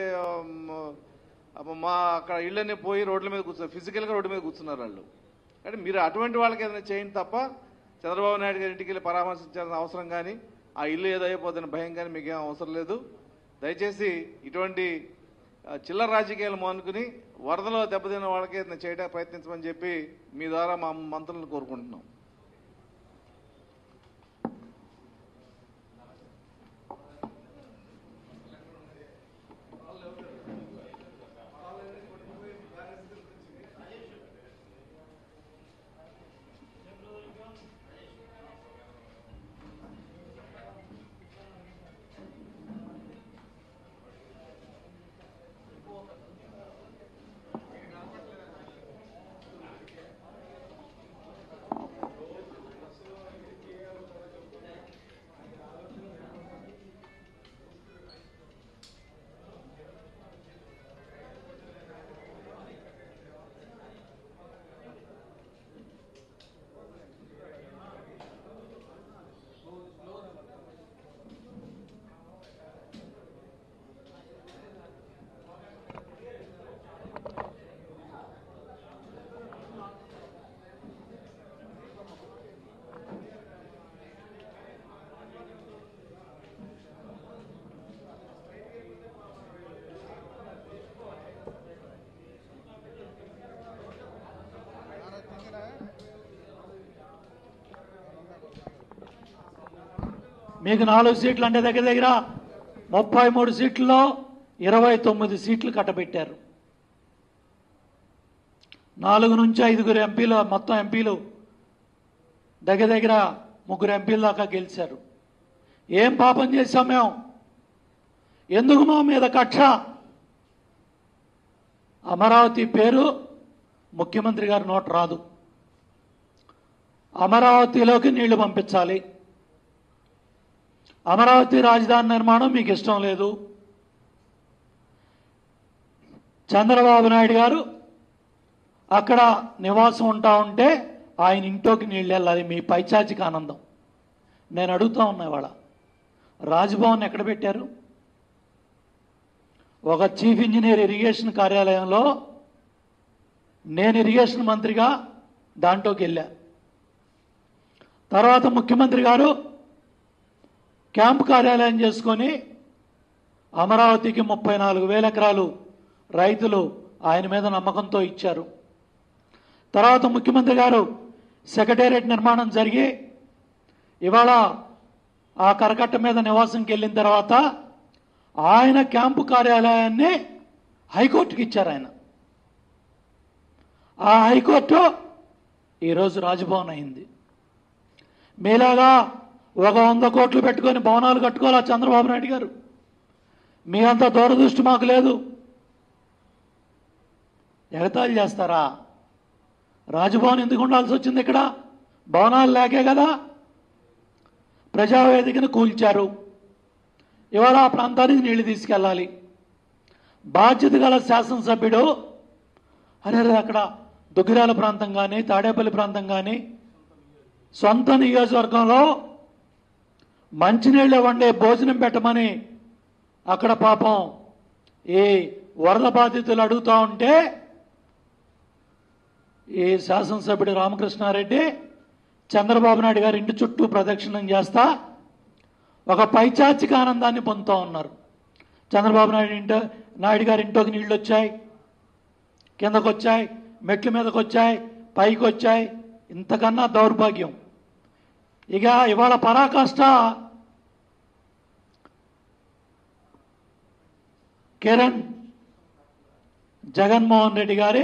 ఆ, మా అక్కడ ఇళ్ళని పోయి రోడ్ల మీద కూర్చున్నారు ఫిజికల్గా రోడ్డు మీద కూర్చున్నారు వాళ్ళు అంటే మీరు అటువంటి వాళ్ళకి ఏదైనా చేయండి తప్ప చంద్రబాబు నాయుడు గారి ఇంటికి వెళ్ళి పరామర్శించాల్సిన అవసరం కానీ ఆ ఇల్లు ఏదో అయిపోతున్న భయం కానీ మీకేం అవసరం లేదు దయచేసి ఇటువంటి ఆ, చిల్లర రాజకీయాలు మానుకుని వరదలో దెబ్బతిన్న వాళ్ళకి ఏదైనా చేయడానికి ప్రయత్నించమని చెప్పి మీ ద్వారా మా మంత్రులను కోరుకుంటున్నాం మీకు నాలుగు సీట్లు అంటే దగ్గర దగ్గర ముప్పై మూడు సీట్లలో ఇరవై తొమ్మిది సీట్లు కట్టబెట్టారు నాలుగు నుంచి ఐదుగురు ఎంపీలు మొత్తం ఎంపీలు దగ్గర దగ్గర ముగ్గురు ఎంపీల దాకా గెలిచారు ఏం పాపం చేశాం మేము ఎందుకు మా మీద కక్ష అమరావతి పేరు ముఖ్యమంత్రి గారి నోట రాదు అమరావతిలోకి నీళ్లు పంపించాలి అమరావతి రాజధాని నిర్మాణం మీకు ఇష్టం లేదు చంద్రబాబు నాయుడు గారు అక్కడ నివాసం ఉంటా ఉంటే ఆయన ఇంట్లోకి నీళ్ళు వెళ్ళాలి మీ పైచాచిక ఆనందం నేను అడుగుతా ఉన్నా ఇవాళ రాజ్భవన్ ఎక్కడ పెట్టారు ఒక చీఫ్ ఇంజనీర్ ఇరిగేషన్ కార్యాలయంలో నేను ఇరిగేషన్ మంత్రిగా దాంట్లోకి వెళ్ళా తర్వాత ముఖ్యమంత్రి గారు క్యాంప్ కార్యాలయం చేసుకొని అమరావతికి ముప్పై నాలుగు వేల ఎకరాలు రైతులు ఆయన మీద నమ్మకంతో ఇచ్చారు తర్వాత ముఖ్యమంత్రి గారు సెక్రటేరియట్ నిర్మాణం జరిగి ఇవాళ ఆ కరకట్ట మీద నివాసంకి వెళ్ళిన తర్వాత ఆయన క్యాంపు కార్యాలయాన్ని హైకోర్టుకి ఇచ్చారు ఆయన ఆ హైకోర్టు ఈరోజు రాజ్భవన్ అయింది మీలాగా ఒక వంద కోట్లు పెట్టుకొని భవనాలు కట్టుకోవాలా చంద్రబాబు నాయుడు గారు మీ అంత దూరదృష్టి మాకు లేదు ఎగతాళి చేస్తారా రాజభవన్ ఎందుకు ఉండాల్సి వచ్చింది ఇక్కడ భవనాలు లేకే కదా ప్రజావేదికను కూల్చారు ఇవాళ ఆ ప్రాంతానికి నీళ్లు తీసుకెళ్ళాలి బాధ్యత గల శాసనసభ్యుడు అరే అరే అక్కడ దుగ్గిరాల ప్రాంతం కానీ తాడేపల్లి ప్రాంతం కానీ సొంత నియోజకవర్గంలో మంచినీళ్ళు వండే భోజనం పెట్టమని అక్కడ పాపం ఈ వరద బాధితులు అడుగుతా ఉంటే ఈ శాసనసభ్యుడు రామకృష్ణారెడ్డి చంద్రబాబు నాయుడు గారి ఇంటి చుట్టూ ప్రదక్షిణం చేస్తా ఒక పైచాచిక ఆనందాన్ని పొందుతూ ఉన్నారు చంద్రబాబు నాయుడు ఇంట నాయుడు గారి ఇంట్లోకి నీళ్ళు వచ్చాయి కిందకు వచ్చాయి మెట్ల మీదకి వచ్చాయి పైకి వచ్చాయి ఇంతకన్నా దౌర్భాగ్యం ఇక ఇవాళ పరాకాష్ట కిరణ్ జగన్మోహన్ రెడ్డి గారి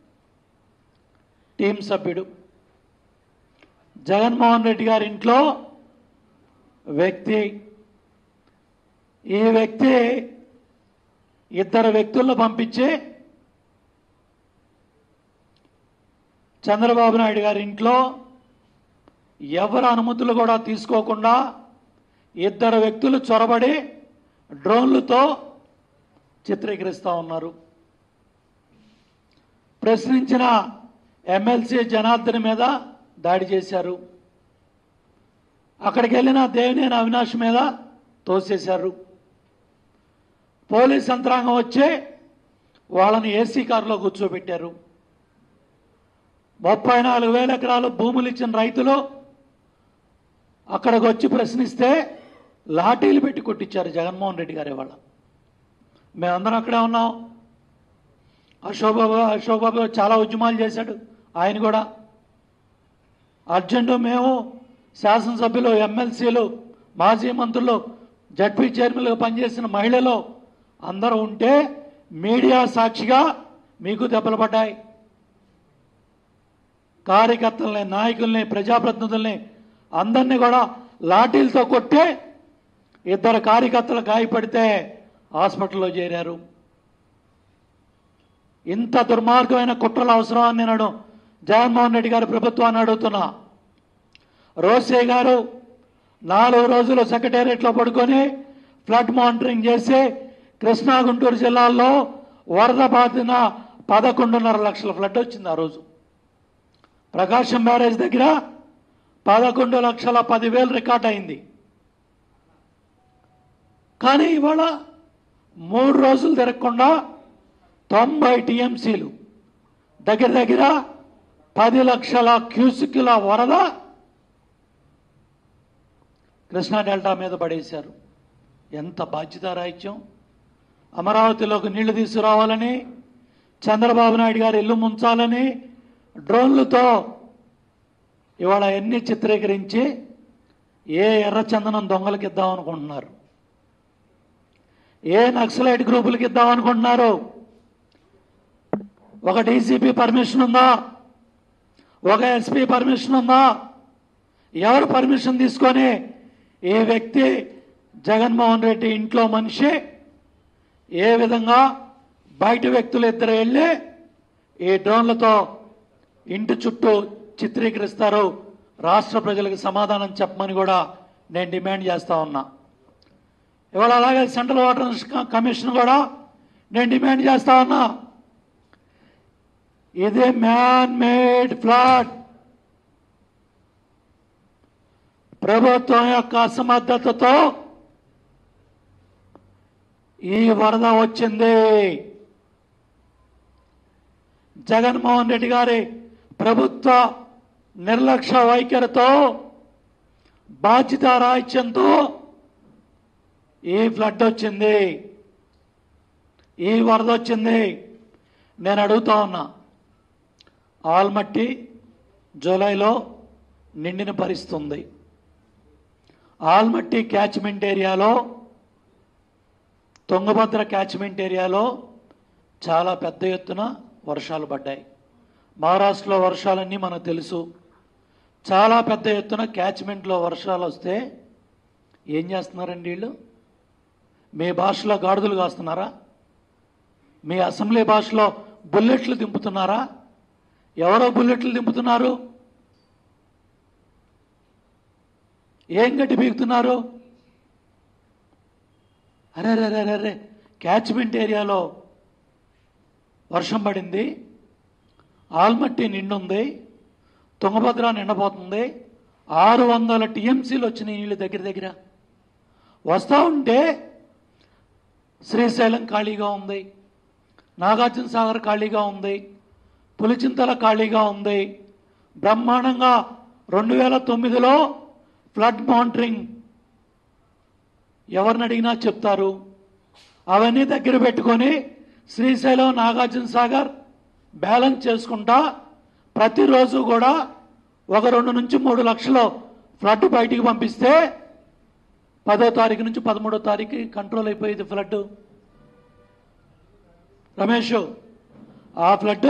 టీం సభ్యుడు జగన్మోహన్ రెడ్డి గారి ఇంట్లో వ్యక్తి ఈ వ్యక్తి ఇద్దరు వ్యక్తులను పంపించి చంద్రబాబు నాయుడు గారి ఇంట్లో ఎవరి అనుమతులు కూడా తీసుకోకుండా ఇద్దరు వ్యక్తులు చొరబడి డ్రోన్లతో చిత్రీకరిస్తూ ఉన్నారు ప్రశ్నించిన ఎమ్మెల్సీ జనార్దన్ మీద దాడి చేశారు అక్కడికి వెళ్ళిన దేవినేని అవినాష్ మీద తోసేశారు పోలీస్ యంత్రాంగం వచ్చి వాళ్ళని ఏసీ కారులో కూర్చోబెట్టారు ముప్పై నాలుగు వేల ఎకరాలు భూములు ఇచ్చిన రైతులు అక్కడికి వచ్చి ప్రశ్నిస్తే లాఠీలు పెట్టి కొట్టించారు జగన్మోహన్ రెడ్డి గారు ఇవాళ మేమందరం అక్కడే ఉన్నాం అశోక్ బాబు అశోక్ బాబు చాలా ఉద్యమాలు చేశాడు ఆయన కూడా అర్జెంటు మేము శాసనసభ్యులు ఎమ్మెల్సీలు మాజీ మంత్రులు జడ్పీ చైర్మన్లుగా పనిచేసిన మహిళలు అందరూ ఉంటే మీడియా సాక్షిగా మీకు దెబ్బలు పడ్డాయి కార్యకర్తల్ని నాయకుల్ని ప్రజాప్రతినిధుల్ని అందరినీ కూడా లాఠీలతో కొట్టి ఇద్దరు కార్యకర్తలు గాయపడితే హాస్పిటల్లో చేరారు ఇంత దుర్మార్గమైన కుట్రలు అవసరం అని నేను జగన్మోహన్ రెడ్డి గారి ప్రభుత్వాన్ని అడుగుతున్నా రోసే గారు నాలుగు రోజులు సెక్రటేరియట్లో పడుకొని ఫ్లడ్ మానిటరింగ్ చేసి కృష్ణా గుంటూరు జిల్లాల్లో వరద బాధిన పదకొండున్నర లక్షల ఫ్లడ్ వచ్చింది ఆ రోజు ప్రకాశం బ్యారేజ్ దగ్గర పదకొండు లక్షల పదివేలు రికార్డ్ అయింది కానీ ఇవాళ మూడు రోజులు తిరగకుండా తొంభై టీఎంసీలు దగ్గర దగ్గర పది లక్షల క్యూసిక్ల వరద కృష్ణా డెల్టా మీద పడేశారు ఎంత బాధ్యతారాహిత్యం అమరావతిలోకి నీళ్లు తీసుకురావాలని చంద్రబాబు నాయుడు గారు ఇల్లు ముంచాలని డ్రోన్లతో ఇవాళ ఎన్ని చిత్రీకరించి ఏ ఎర్రచందనం దొంగలకి ఇద్దాం అనుకుంటున్నారు ఏ నక్సలైట్ గ్రూపులకి ఇద్దాం అనుకుంటున్నారు ఒక డీసీపీ పర్మిషన్ ఉందా ఒక ఎస్పీ పర్మిషన్ ఉందా ఎవరు పర్మిషన్ తీసుకొని ఈ వ్యక్తి జగన్మోహన్ రెడ్డి ఇంట్లో మనిషి ఏ విధంగా బయట వ్యక్తులు ఇద్దరు వెళ్ళి ఈ డ్రోన్లతో ఇంటి చుట్టూ చిత్రీకరిస్తారు రాష్ట్ర ప్రజలకు సమాధానం చెప్పమని కూడా నేను డిమాండ్ చేస్తా ఉన్నా ఇవాళ అలాగే సెంట్రల్ వాటర్ కమిషన్ కూడా నేను డిమాండ్ చేస్తా ఉన్నా ఇది మ్యాన్ మేడ్ ఫ్లాట్ ప్రభుత్వం యొక్క అసమర్థతతో ఈ వరద వచ్చింది జగన్మోహన్ రెడ్డి గారి ప్రభుత్వ నిర్లక్ష్య వైఖరితో బాధ్యత రాహిత్యంతో ఈ ఫ్లడ్ వచ్చింది ఈ వరద వచ్చింది నేను అడుగుతా ఉన్నా ఆల్మట్టి జూలైలో నిండిన పరిస్థితుంది ఆల్మట్టి క్యాచ్మెంట్ ఏరియాలో తుంగభద్ర క్యాచ్మెంట్ ఏరియాలో చాలా పెద్ద ఎత్తున వర్షాలు పడ్డాయి మహారాష్ట్రలో వర్షాలన్నీ మనకు తెలుసు చాలా పెద్ద ఎత్తున క్యాచ్మెంట్లో వర్షాలు వస్తే ఏం చేస్తున్నారండి వీళ్ళు మీ భాషలో గాడిదలు కాస్తున్నారా మీ అసెంబ్లీ భాషలో బుల్లెట్లు దింపుతున్నారా ఎవరో బుల్లెట్లు దింపుతున్నారు ఏం గట్టి బీగుతున్నారు అరే రే రే రే రే క్యాచ్మెంట్ ఏరియాలో వర్షం పడింది ఆల్మట్టి నిండుంది తుంగభద్ర నిండబోతుంది ఆరు వందల టీఎంసీలు వచ్చినాయి నీళ్ళు దగ్గర దగ్గర వస్తూ ఉంటే శ్రీశైలం ఖాళీగా ఉంది నాగార్జున సాగర్ ఖాళీగా ఉంది పులిచింతల ఖాళీగా ఉంది బ్రహ్మాండంగా రెండు వేల తొమ్మిదిలో ఫ్లడ్ మానిటరింగ్ ఎవరిని అడిగినా చెప్తారు అవన్నీ దగ్గర పెట్టుకొని శ్రీశైలం నాగార్జున సాగర్ బ్యాలెన్స్ చేసుకుంటా ప్రతిరోజు కూడా ఒక రెండు నుంచి మూడు లక్షలు ఫ్లడ్ బయటికి పంపిస్తే పదో తారీఖు నుంచి పదమూడో తారీఖు కంట్రోల్ అయిపోయేది ఫ్లడ్ రమేష్ ఆ ఫ్లడ్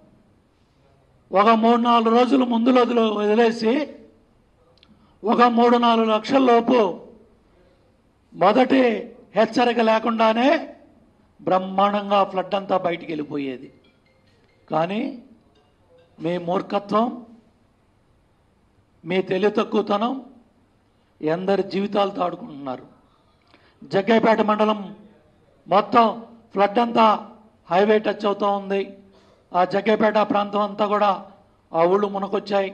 ఒక మూడు నాలుగు రోజులు ముందు వదిలి వదిలేసి ఒక మూడు నాలుగు లక్షల లోపు మొదటి హెచ్చరిక లేకుండానే బ్రహ్మాండంగా ఫ్లడ్ అంతా బయటికి వెళ్ళిపోయేది కానీ మీ మూర్ఖత్వం మీ తెలివి తక్కువతనం ఎందరి జీవితాలతో ఆడుకుంటున్నారు జగ్గైపేట మండలం మొత్తం ఫ్లడ్ అంతా హైవే టచ్ అవుతూ ఉంది ఆ జగ్గైపేట ప్రాంతం అంతా కూడా ఆ ఊళ్ళు మునకొచ్చాయి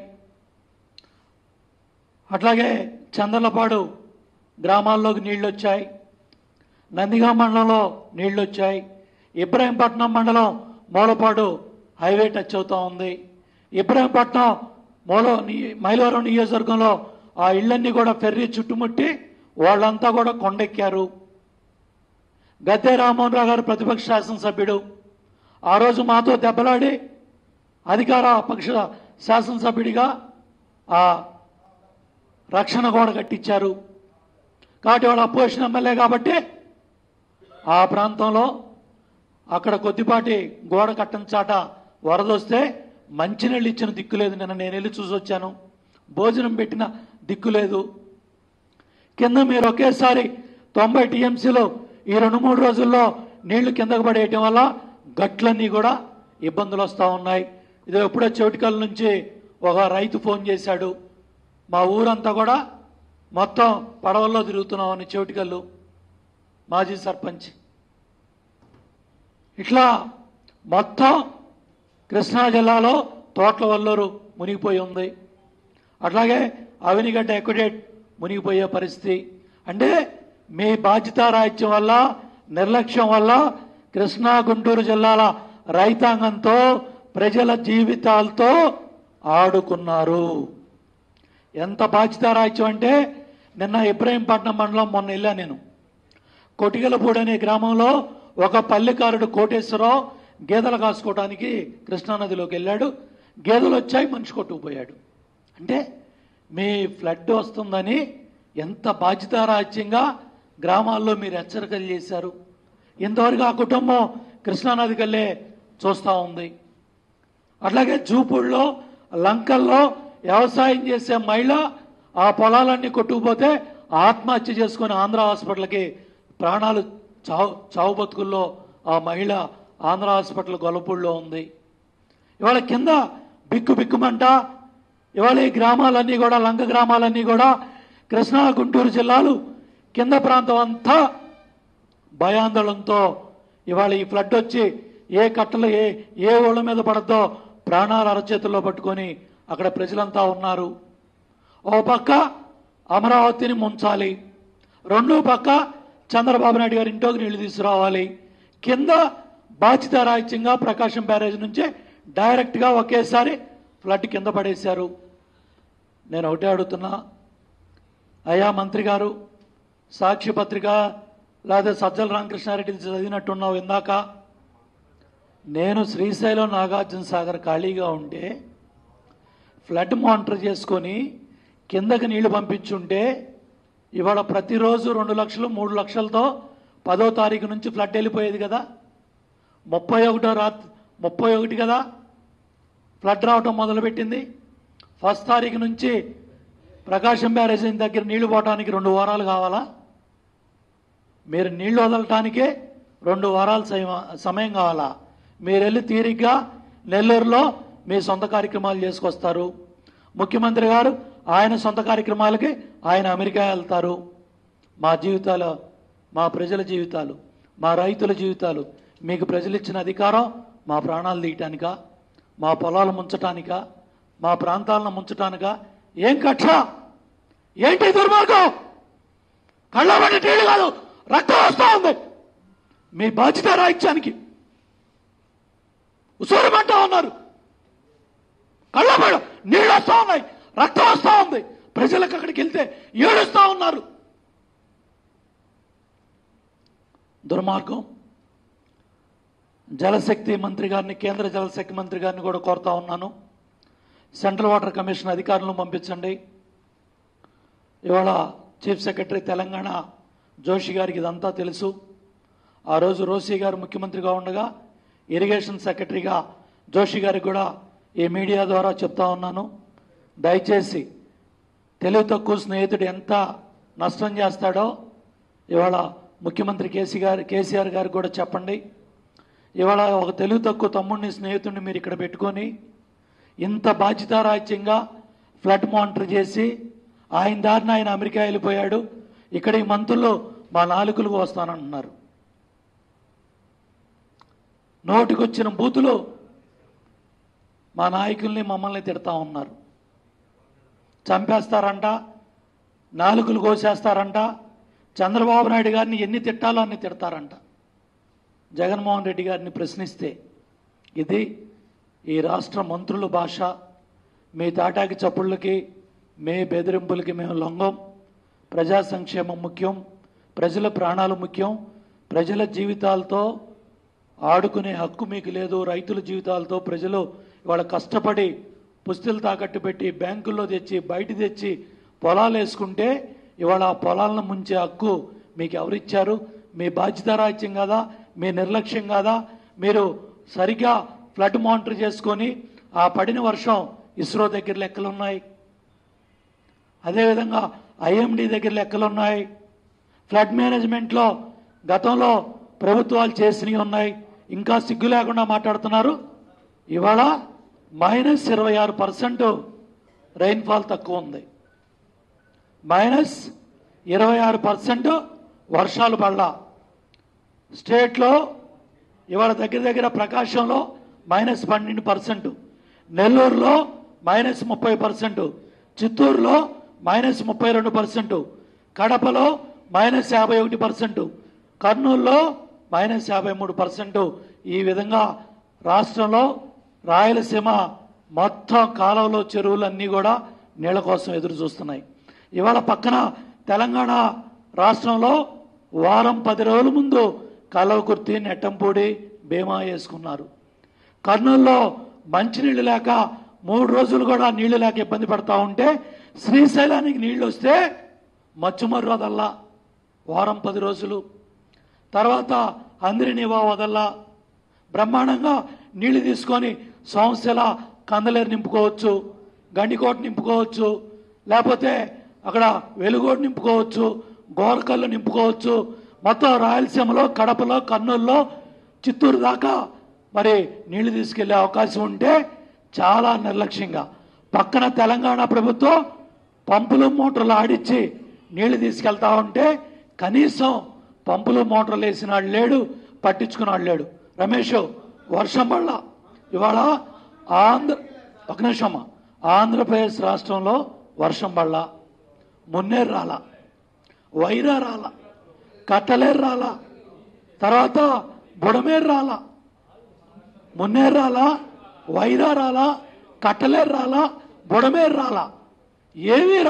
అట్లాగే చందర్లపాడు గ్రామాల్లోకి నీళ్లు వచ్చాయి నందిగా మండలంలో నీళ్లు వచ్చాయి ఇబ్రాహీంపట్నం మండలం మూలపాడు హైవే టచ్ అవుతూ ఉంది ఇబ్రాహీంపట్నం మూల ని- మైలవరం నియోజకవర్గంలో ఆ ఇళ్ళన్నీ కూడా ఫెర్రీ చుట్టుముట్టి వాళ్ళంతా కూడా కొండెక్కారు గద్దె రామ్మోహన్ రావు గారు ప్రతిపక్ష శాసనసభ్యుడు ఆ రోజు మాతో దెబ్బలాడి అధికార పక్ష శాసనసభ్యుడిగా ఆ రక్షణ గోడ కట్టించారు కాబట్టి వాడు అపోజిషన్ ఎమ్మెల్యే కాబట్టి ఆ ప్రాంతంలో అక్కడ కొద్దిపాటి గోడ కట్టని చాట వరద వస్తే మంచినీళ్ళు ఇచ్చిన దిక్కు లేదు నిన్న నేను వెళ్ళి చూసి వచ్చాను భోజనం పెట్టిన దిక్కు లేదు కింద మీరు ఒకేసారి తొంభై టీఎంసీలో ఈ రెండు మూడు రోజుల్లో నీళ్లు కిందకు పడేయటం వల్ల గట్లన్నీ కూడా ఇబ్బందులు వస్తూ ఉన్నాయి ఇది ఎప్పుడో చెవిటికల్ నుంచి ఒక రైతు ఫోన్ చేశాడు మా ఊరంతా కూడా మొత్తం పడవల్లో తిరుగుతున్నామని చెవిటికల్లు మాజీ సర్పంచ్ ఇట్లా మొత్తం కృష్ణా జిల్లాలో తోట్ల వల్లూరు మునిగిపోయి ఉంది అట్లాగే అవినిగడ్డ ఎక్విడేట్ మునిగిపోయే పరిస్థితి అంటే మీ బాధ్యత రాహిత్యం వల్ల నిర్లక్ష్యం వల్ల కృష్ణా గుంటూరు జిల్లాల రైతాంగంతో ప్రజల జీవితాలతో ఆడుకున్నారు ఎంత బాధ్యత రాహిత్యం అంటే నిన్న ఇబ్రహీంపట్నం మండలం మొన్న వెళ్ళా నేను కొటిగలపూడి అనే గ్రామంలో ఒక పల్లెకారుడు కోటేశ్వరరావు గేదెలు కాసుకోవడానికి కృష్ణానదిలోకి వెళ్ళాడు గేదెలు వచ్చాయి మనిషి కొట్టుకుపోయాడు అంటే మీ ఫ్లడ్ వస్తుందని ఎంత బాధ్యతారాజ్యంగా గ్రామాల్లో మీరు హెచ్చరికలు చేశారు ఇంతవరకు ఆ కుటుంబం కృష్ణానది కల్లే చూస్తూ ఉంది అట్లాగే జూపూడిలో లంకల్లో వ్యవసాయం చేసే మహిళ ఆ పొలాలన్నీ కొట్టుకుపోతే ఆత్మహత్య చేసుకుని ఆంధ్ర హాస్పిటల్కి ప్రాణాలు చావు చావు బతుకుల్లో ఆ మహిళ ఆంధ్ర హాస్పిటల్ గొల్లపూడిలో ఉంది ఇవాళ కింద బిక్కు బిక్కుమంట ఇవాళ ఈ గ్రామాలన్నీ కూడా లంక గ్రామాలన్నీ కూడా కృష్ణా గుంటూరు జిల్లాలు కింద ప్రాంతం అంతా భయాందోళనతో ఇవాళ ఈ ఫ్లడ్ వచ్చి ఏ కట్టలు ఏ ఏ ఊళ్ళ మీద పడద్దో ప్రాణాలు అరచేతుల్లో పట్టుకొని అక్కడ ప్రజలంతా ఉన్నారు ఓ పక్క అమరావతిని ముంచాలి రెండో పక్క చంద్రబాబు నాయుడు గారి ఇంట్లోకి నీళ్లు తీసుకురావాలి కింద బాధ్యత రాహిత్యంగా ప్రకాశం బ్యారేజ్ నుంచే డైరెక్ట్గా ఒకేసారి ఫ్లడ్ కింద పడేశారు నేను ఒకటే అడుగుతున్నా అయ్యా మంత్రి గారు సాక్షి పత్రిక లేదా సజ్జల రామకృష్ణారెడ్డి చదివినట్టున్నావు ఇందాక నేను శ్రీశైలం నాగార్జున సాగర్ ఖాళీగా ఉంటే ఫ్లడ్ మానిటర్ చేసుకొని కిందకి నీళ్లు పంపించుంటే ఇవాళ ప్రతిరోజు రెండు లక్షలు మూడు లక్షలతో పదో తారీఖు నుంచి ఫ్లడ్ వెళ్ళిపోయేది కదా ముప్పై ఒకటో రాత్రి ముప్పై ఒకటి కదా ఫ్లడ్ రావటం మొదలుపెట్టింది ఫస్ట్ తారీఖు నుంచి ప్రకాశం బ్యారేజ్ దగ్గర నీళ్లు పోవడానికి రెండు వారాలు కావాలా మీరు నీళ్లు వదలటానికే రెండు వారాల సమ- సమయం కావాలా మీరు వెళ్ళి తీరిగ్గా నెల్లూరులో మీ సొంత కార్యక్రమాలు చేసుకొస్తారు ముఖ్యమంత్రి గారు ఆయన సొంత కార్యక్రమాలకి ఆయన అమెరికా వెళ్తారు మా జీవితాలు మా ప్రజల జీవితాలు మా రైతుల జీవితాలు మీకు ప్రజలు ఇచ్చిన అధికారం మా ప్రాణాలు తీయటానికా మా పొలాలు ముంచటానికా మా ప్రాంతాలను ముంచటానికా ఏం కక్ష ఏంటి దుర్మార్గం కళ్ళబడి నీళ్ళు కాదు రక్తం వస్తా ఉంది మీ బాధ్యత రాయించానికి ఉసూరమంటా ఉన్నారు కళ్ళబడి నీళ్ళు వస్తా ఉన్నాయి రక్తం వస్తా ఉంది ప్రజలకు అక్కడికి వెళ్తే ఏడుస్తా ఉన్నారు దుర్మార్గం జలశక్తి మంత్రి గారిని కేంద్ర జలశక్తి మంత్రి గారిని కూడా కోరుతా ఉన్నాను సెంట్రల్ వాటర్ కమిషన్ అధికారులను పంపించండి ఇవాళ చీఫ్ సెక్రటరీ తెలంగాణ జోషి గారికి ఇదంతా తెలుసు ఆ రోజు రోసీ గారు ముఖ్యమంత్రిగా ఉండగా ఇరిగేషన్ సెక్రటరీగా జోషి గారికి కూడా ఈ మీడియా ద్వారా చెప్తా ఉన్నాను దయచేసి తెలివి తక్కువ స్నేహితుడు ఎంత నష్టం చేస్తాడో ఇవాళ ముఖ్యమంత్రి కేసీ గారు కేసీఆర్ గారికి కూడా చెప్పండి ఇవాళ ఒక తెలివి తక్కువ తమ్ముడిని స్నేహితుడిని మీరు ఇక్కడ పెట్టుకొని ఇంత బాధ్యతారాజ్యంగా ఫ్లడ్ మానిటర్ చేసి ఆయన దారిన ఆయన అమెరికా వెళ్ళిపోయాడు ఇక్కడ ఈ మంత్రులు మా నాలుకలకు వస్తానంటున్నారు నోటికొచ్చిన బూతులు మా నాయకుల్ని మమ్మల్ని తిడతా ఉన్నారు చంపేస్తారంట నాలుకలు కోసేస్తారంట చంద్రబాబు నాయుడు గారిని ఎన్ని తిట్టాలో అన్ని తిడతారంట జగన్మోహన్ రెడ్డి గారిని ప్రశ్నిస్తే ఇది ఈ రాష్ట్ర మంత్రుల భాష మీ తాటాకి చప్పుళ్ళకి మీ బెదిరింపులకి మేము లొంగం ప్రజా సంక్షేమం ముఖ్యం ప్రజల ప్రాణాలు ముఖ్యం ప్రజల జీవితాలతో ఆడుకునే హక్కు మీకు లేదు రైతుల జీవితాలతో ప్రజలు ఇవాళ కష్టపడి పుస్తులు తాకట్టు పెట్టి బ్యాంకుల్లో తెచ్చి బయట తెచ్చి పొలాలు వేసుకుంటే ఇవాళ ఆ పొలాలను ముంచే హక్కు మీకు ఎవరిచ్చారు మీ బాధ్యత రాజ్యం కాదా మీ నిర్లక్ష్యం కాదా మీరు సరిగ్గా ఫ్లడ్ మానిటర్ చేసుకొని ఆ పడిన వర్షం ఇస్రో దగ్గర లెక్కలు ఉన్నాయి అదేవిధంగా ఐఎండి దగ్గర లెక్కలు ఉన్నాయి ఫ్లడ్ మేనేజ్మెంట్లో గతంలో ప్రభుత్వాలు చేసినవి ఉన్నాయి ఇంకా సిగ్గు లేకుండా మాట్లాడుతున్నారు ఇవాళ మైనస్ ఇరవై ఆరు పర్సెంట్ రైన్ఫాల్ తక్కువ ఉంది మైనస్ ఇరవై ఆరు పర్సెంట్ వర్షాలు పడలా స్టేట్లో ఇవాళ దగ్గర దగ్గర ప్రకాశంలో మైనస్ పన్నెండు పర్సెంట్ నెల్లూరులో మైనస్ ముప్పై పర్సెంట్ చిత్తూరులో మైనస్ ముప్పై రెండు పర్సెంట్ కడపలో మైనస్ యాభై ఒకటి పర్సెంట్ కర్నూలులో మైనస్ యాభై మూడు పర్సెంట్ ఈ విధంగా రాష్ట్రంలో రాయలసీమ మొత్తం కాలంలో చెరువులన్నీ కూడా నీళ్ల కోసం ఎదురు చూస్తున్నాయి ఇవాళ పక్కన తెలంగాణ రాష్ట్రంలో వారం పది రోజుల ముందు కలవకుర్తి నెట్టంపూడి బీమా వేసుకున్నారు కర్నూలులో మంచినీళ్ళు లేక మూడు రోజులు కూడా నీళ్లు లేక ఇబ్బంది పడతా ఉంటే శ్రీశైలానికి నీళ్లు వస్తే మచ్చుమర్రు వదల్లా వారం పది రోజులు తర్వాత అందిరినివా వదల్లా బ్రహ్మాండంగా నీళ్లు తీసుకొని సంస్థల కందలేరు నింపుకోవచ్చు గండికోట నింపుకోవచ్చు లేకపోతే అక్కడ వెలుగోడు నింపుకోవచ్చు గోరకల్లు నింపుకోవచ్చు మొత్తం రాయలసీమలో కడపలో కర్నూలులో చిత్తూరు దాకా మరి నీళ్లు తీసుకెళ్లే అవకాశం ఉంటే చాలా నిర్లక్ష్యంగా పక్కన తెలంగాణ ప్రభుత్వం పంపులు మోటార్లు ఆడిచ్చి నీళ్లు తీసుకెళ్తా ఉంటే కనీసం పంపులు మోటార్లు వేసినాడు లేడు పట్టించుకున్నాడు లేడు రమేష్ వర్షం వల్ల ఇవాళ ఆంధ్ర ఒక నిమిషమ్మా ఆంధ్రప్రదేశ్ రాష్ట్రంలో వర్షం పడలా మున్నేరు రాలా వైరా రాలా కట్టలేరు రాలా తర్వాత బుడమేరు రాలా మున్నేరు రాలా వైరా రాలా కట్టలేరు రాలా బుడమేరు రాలా ఏమీ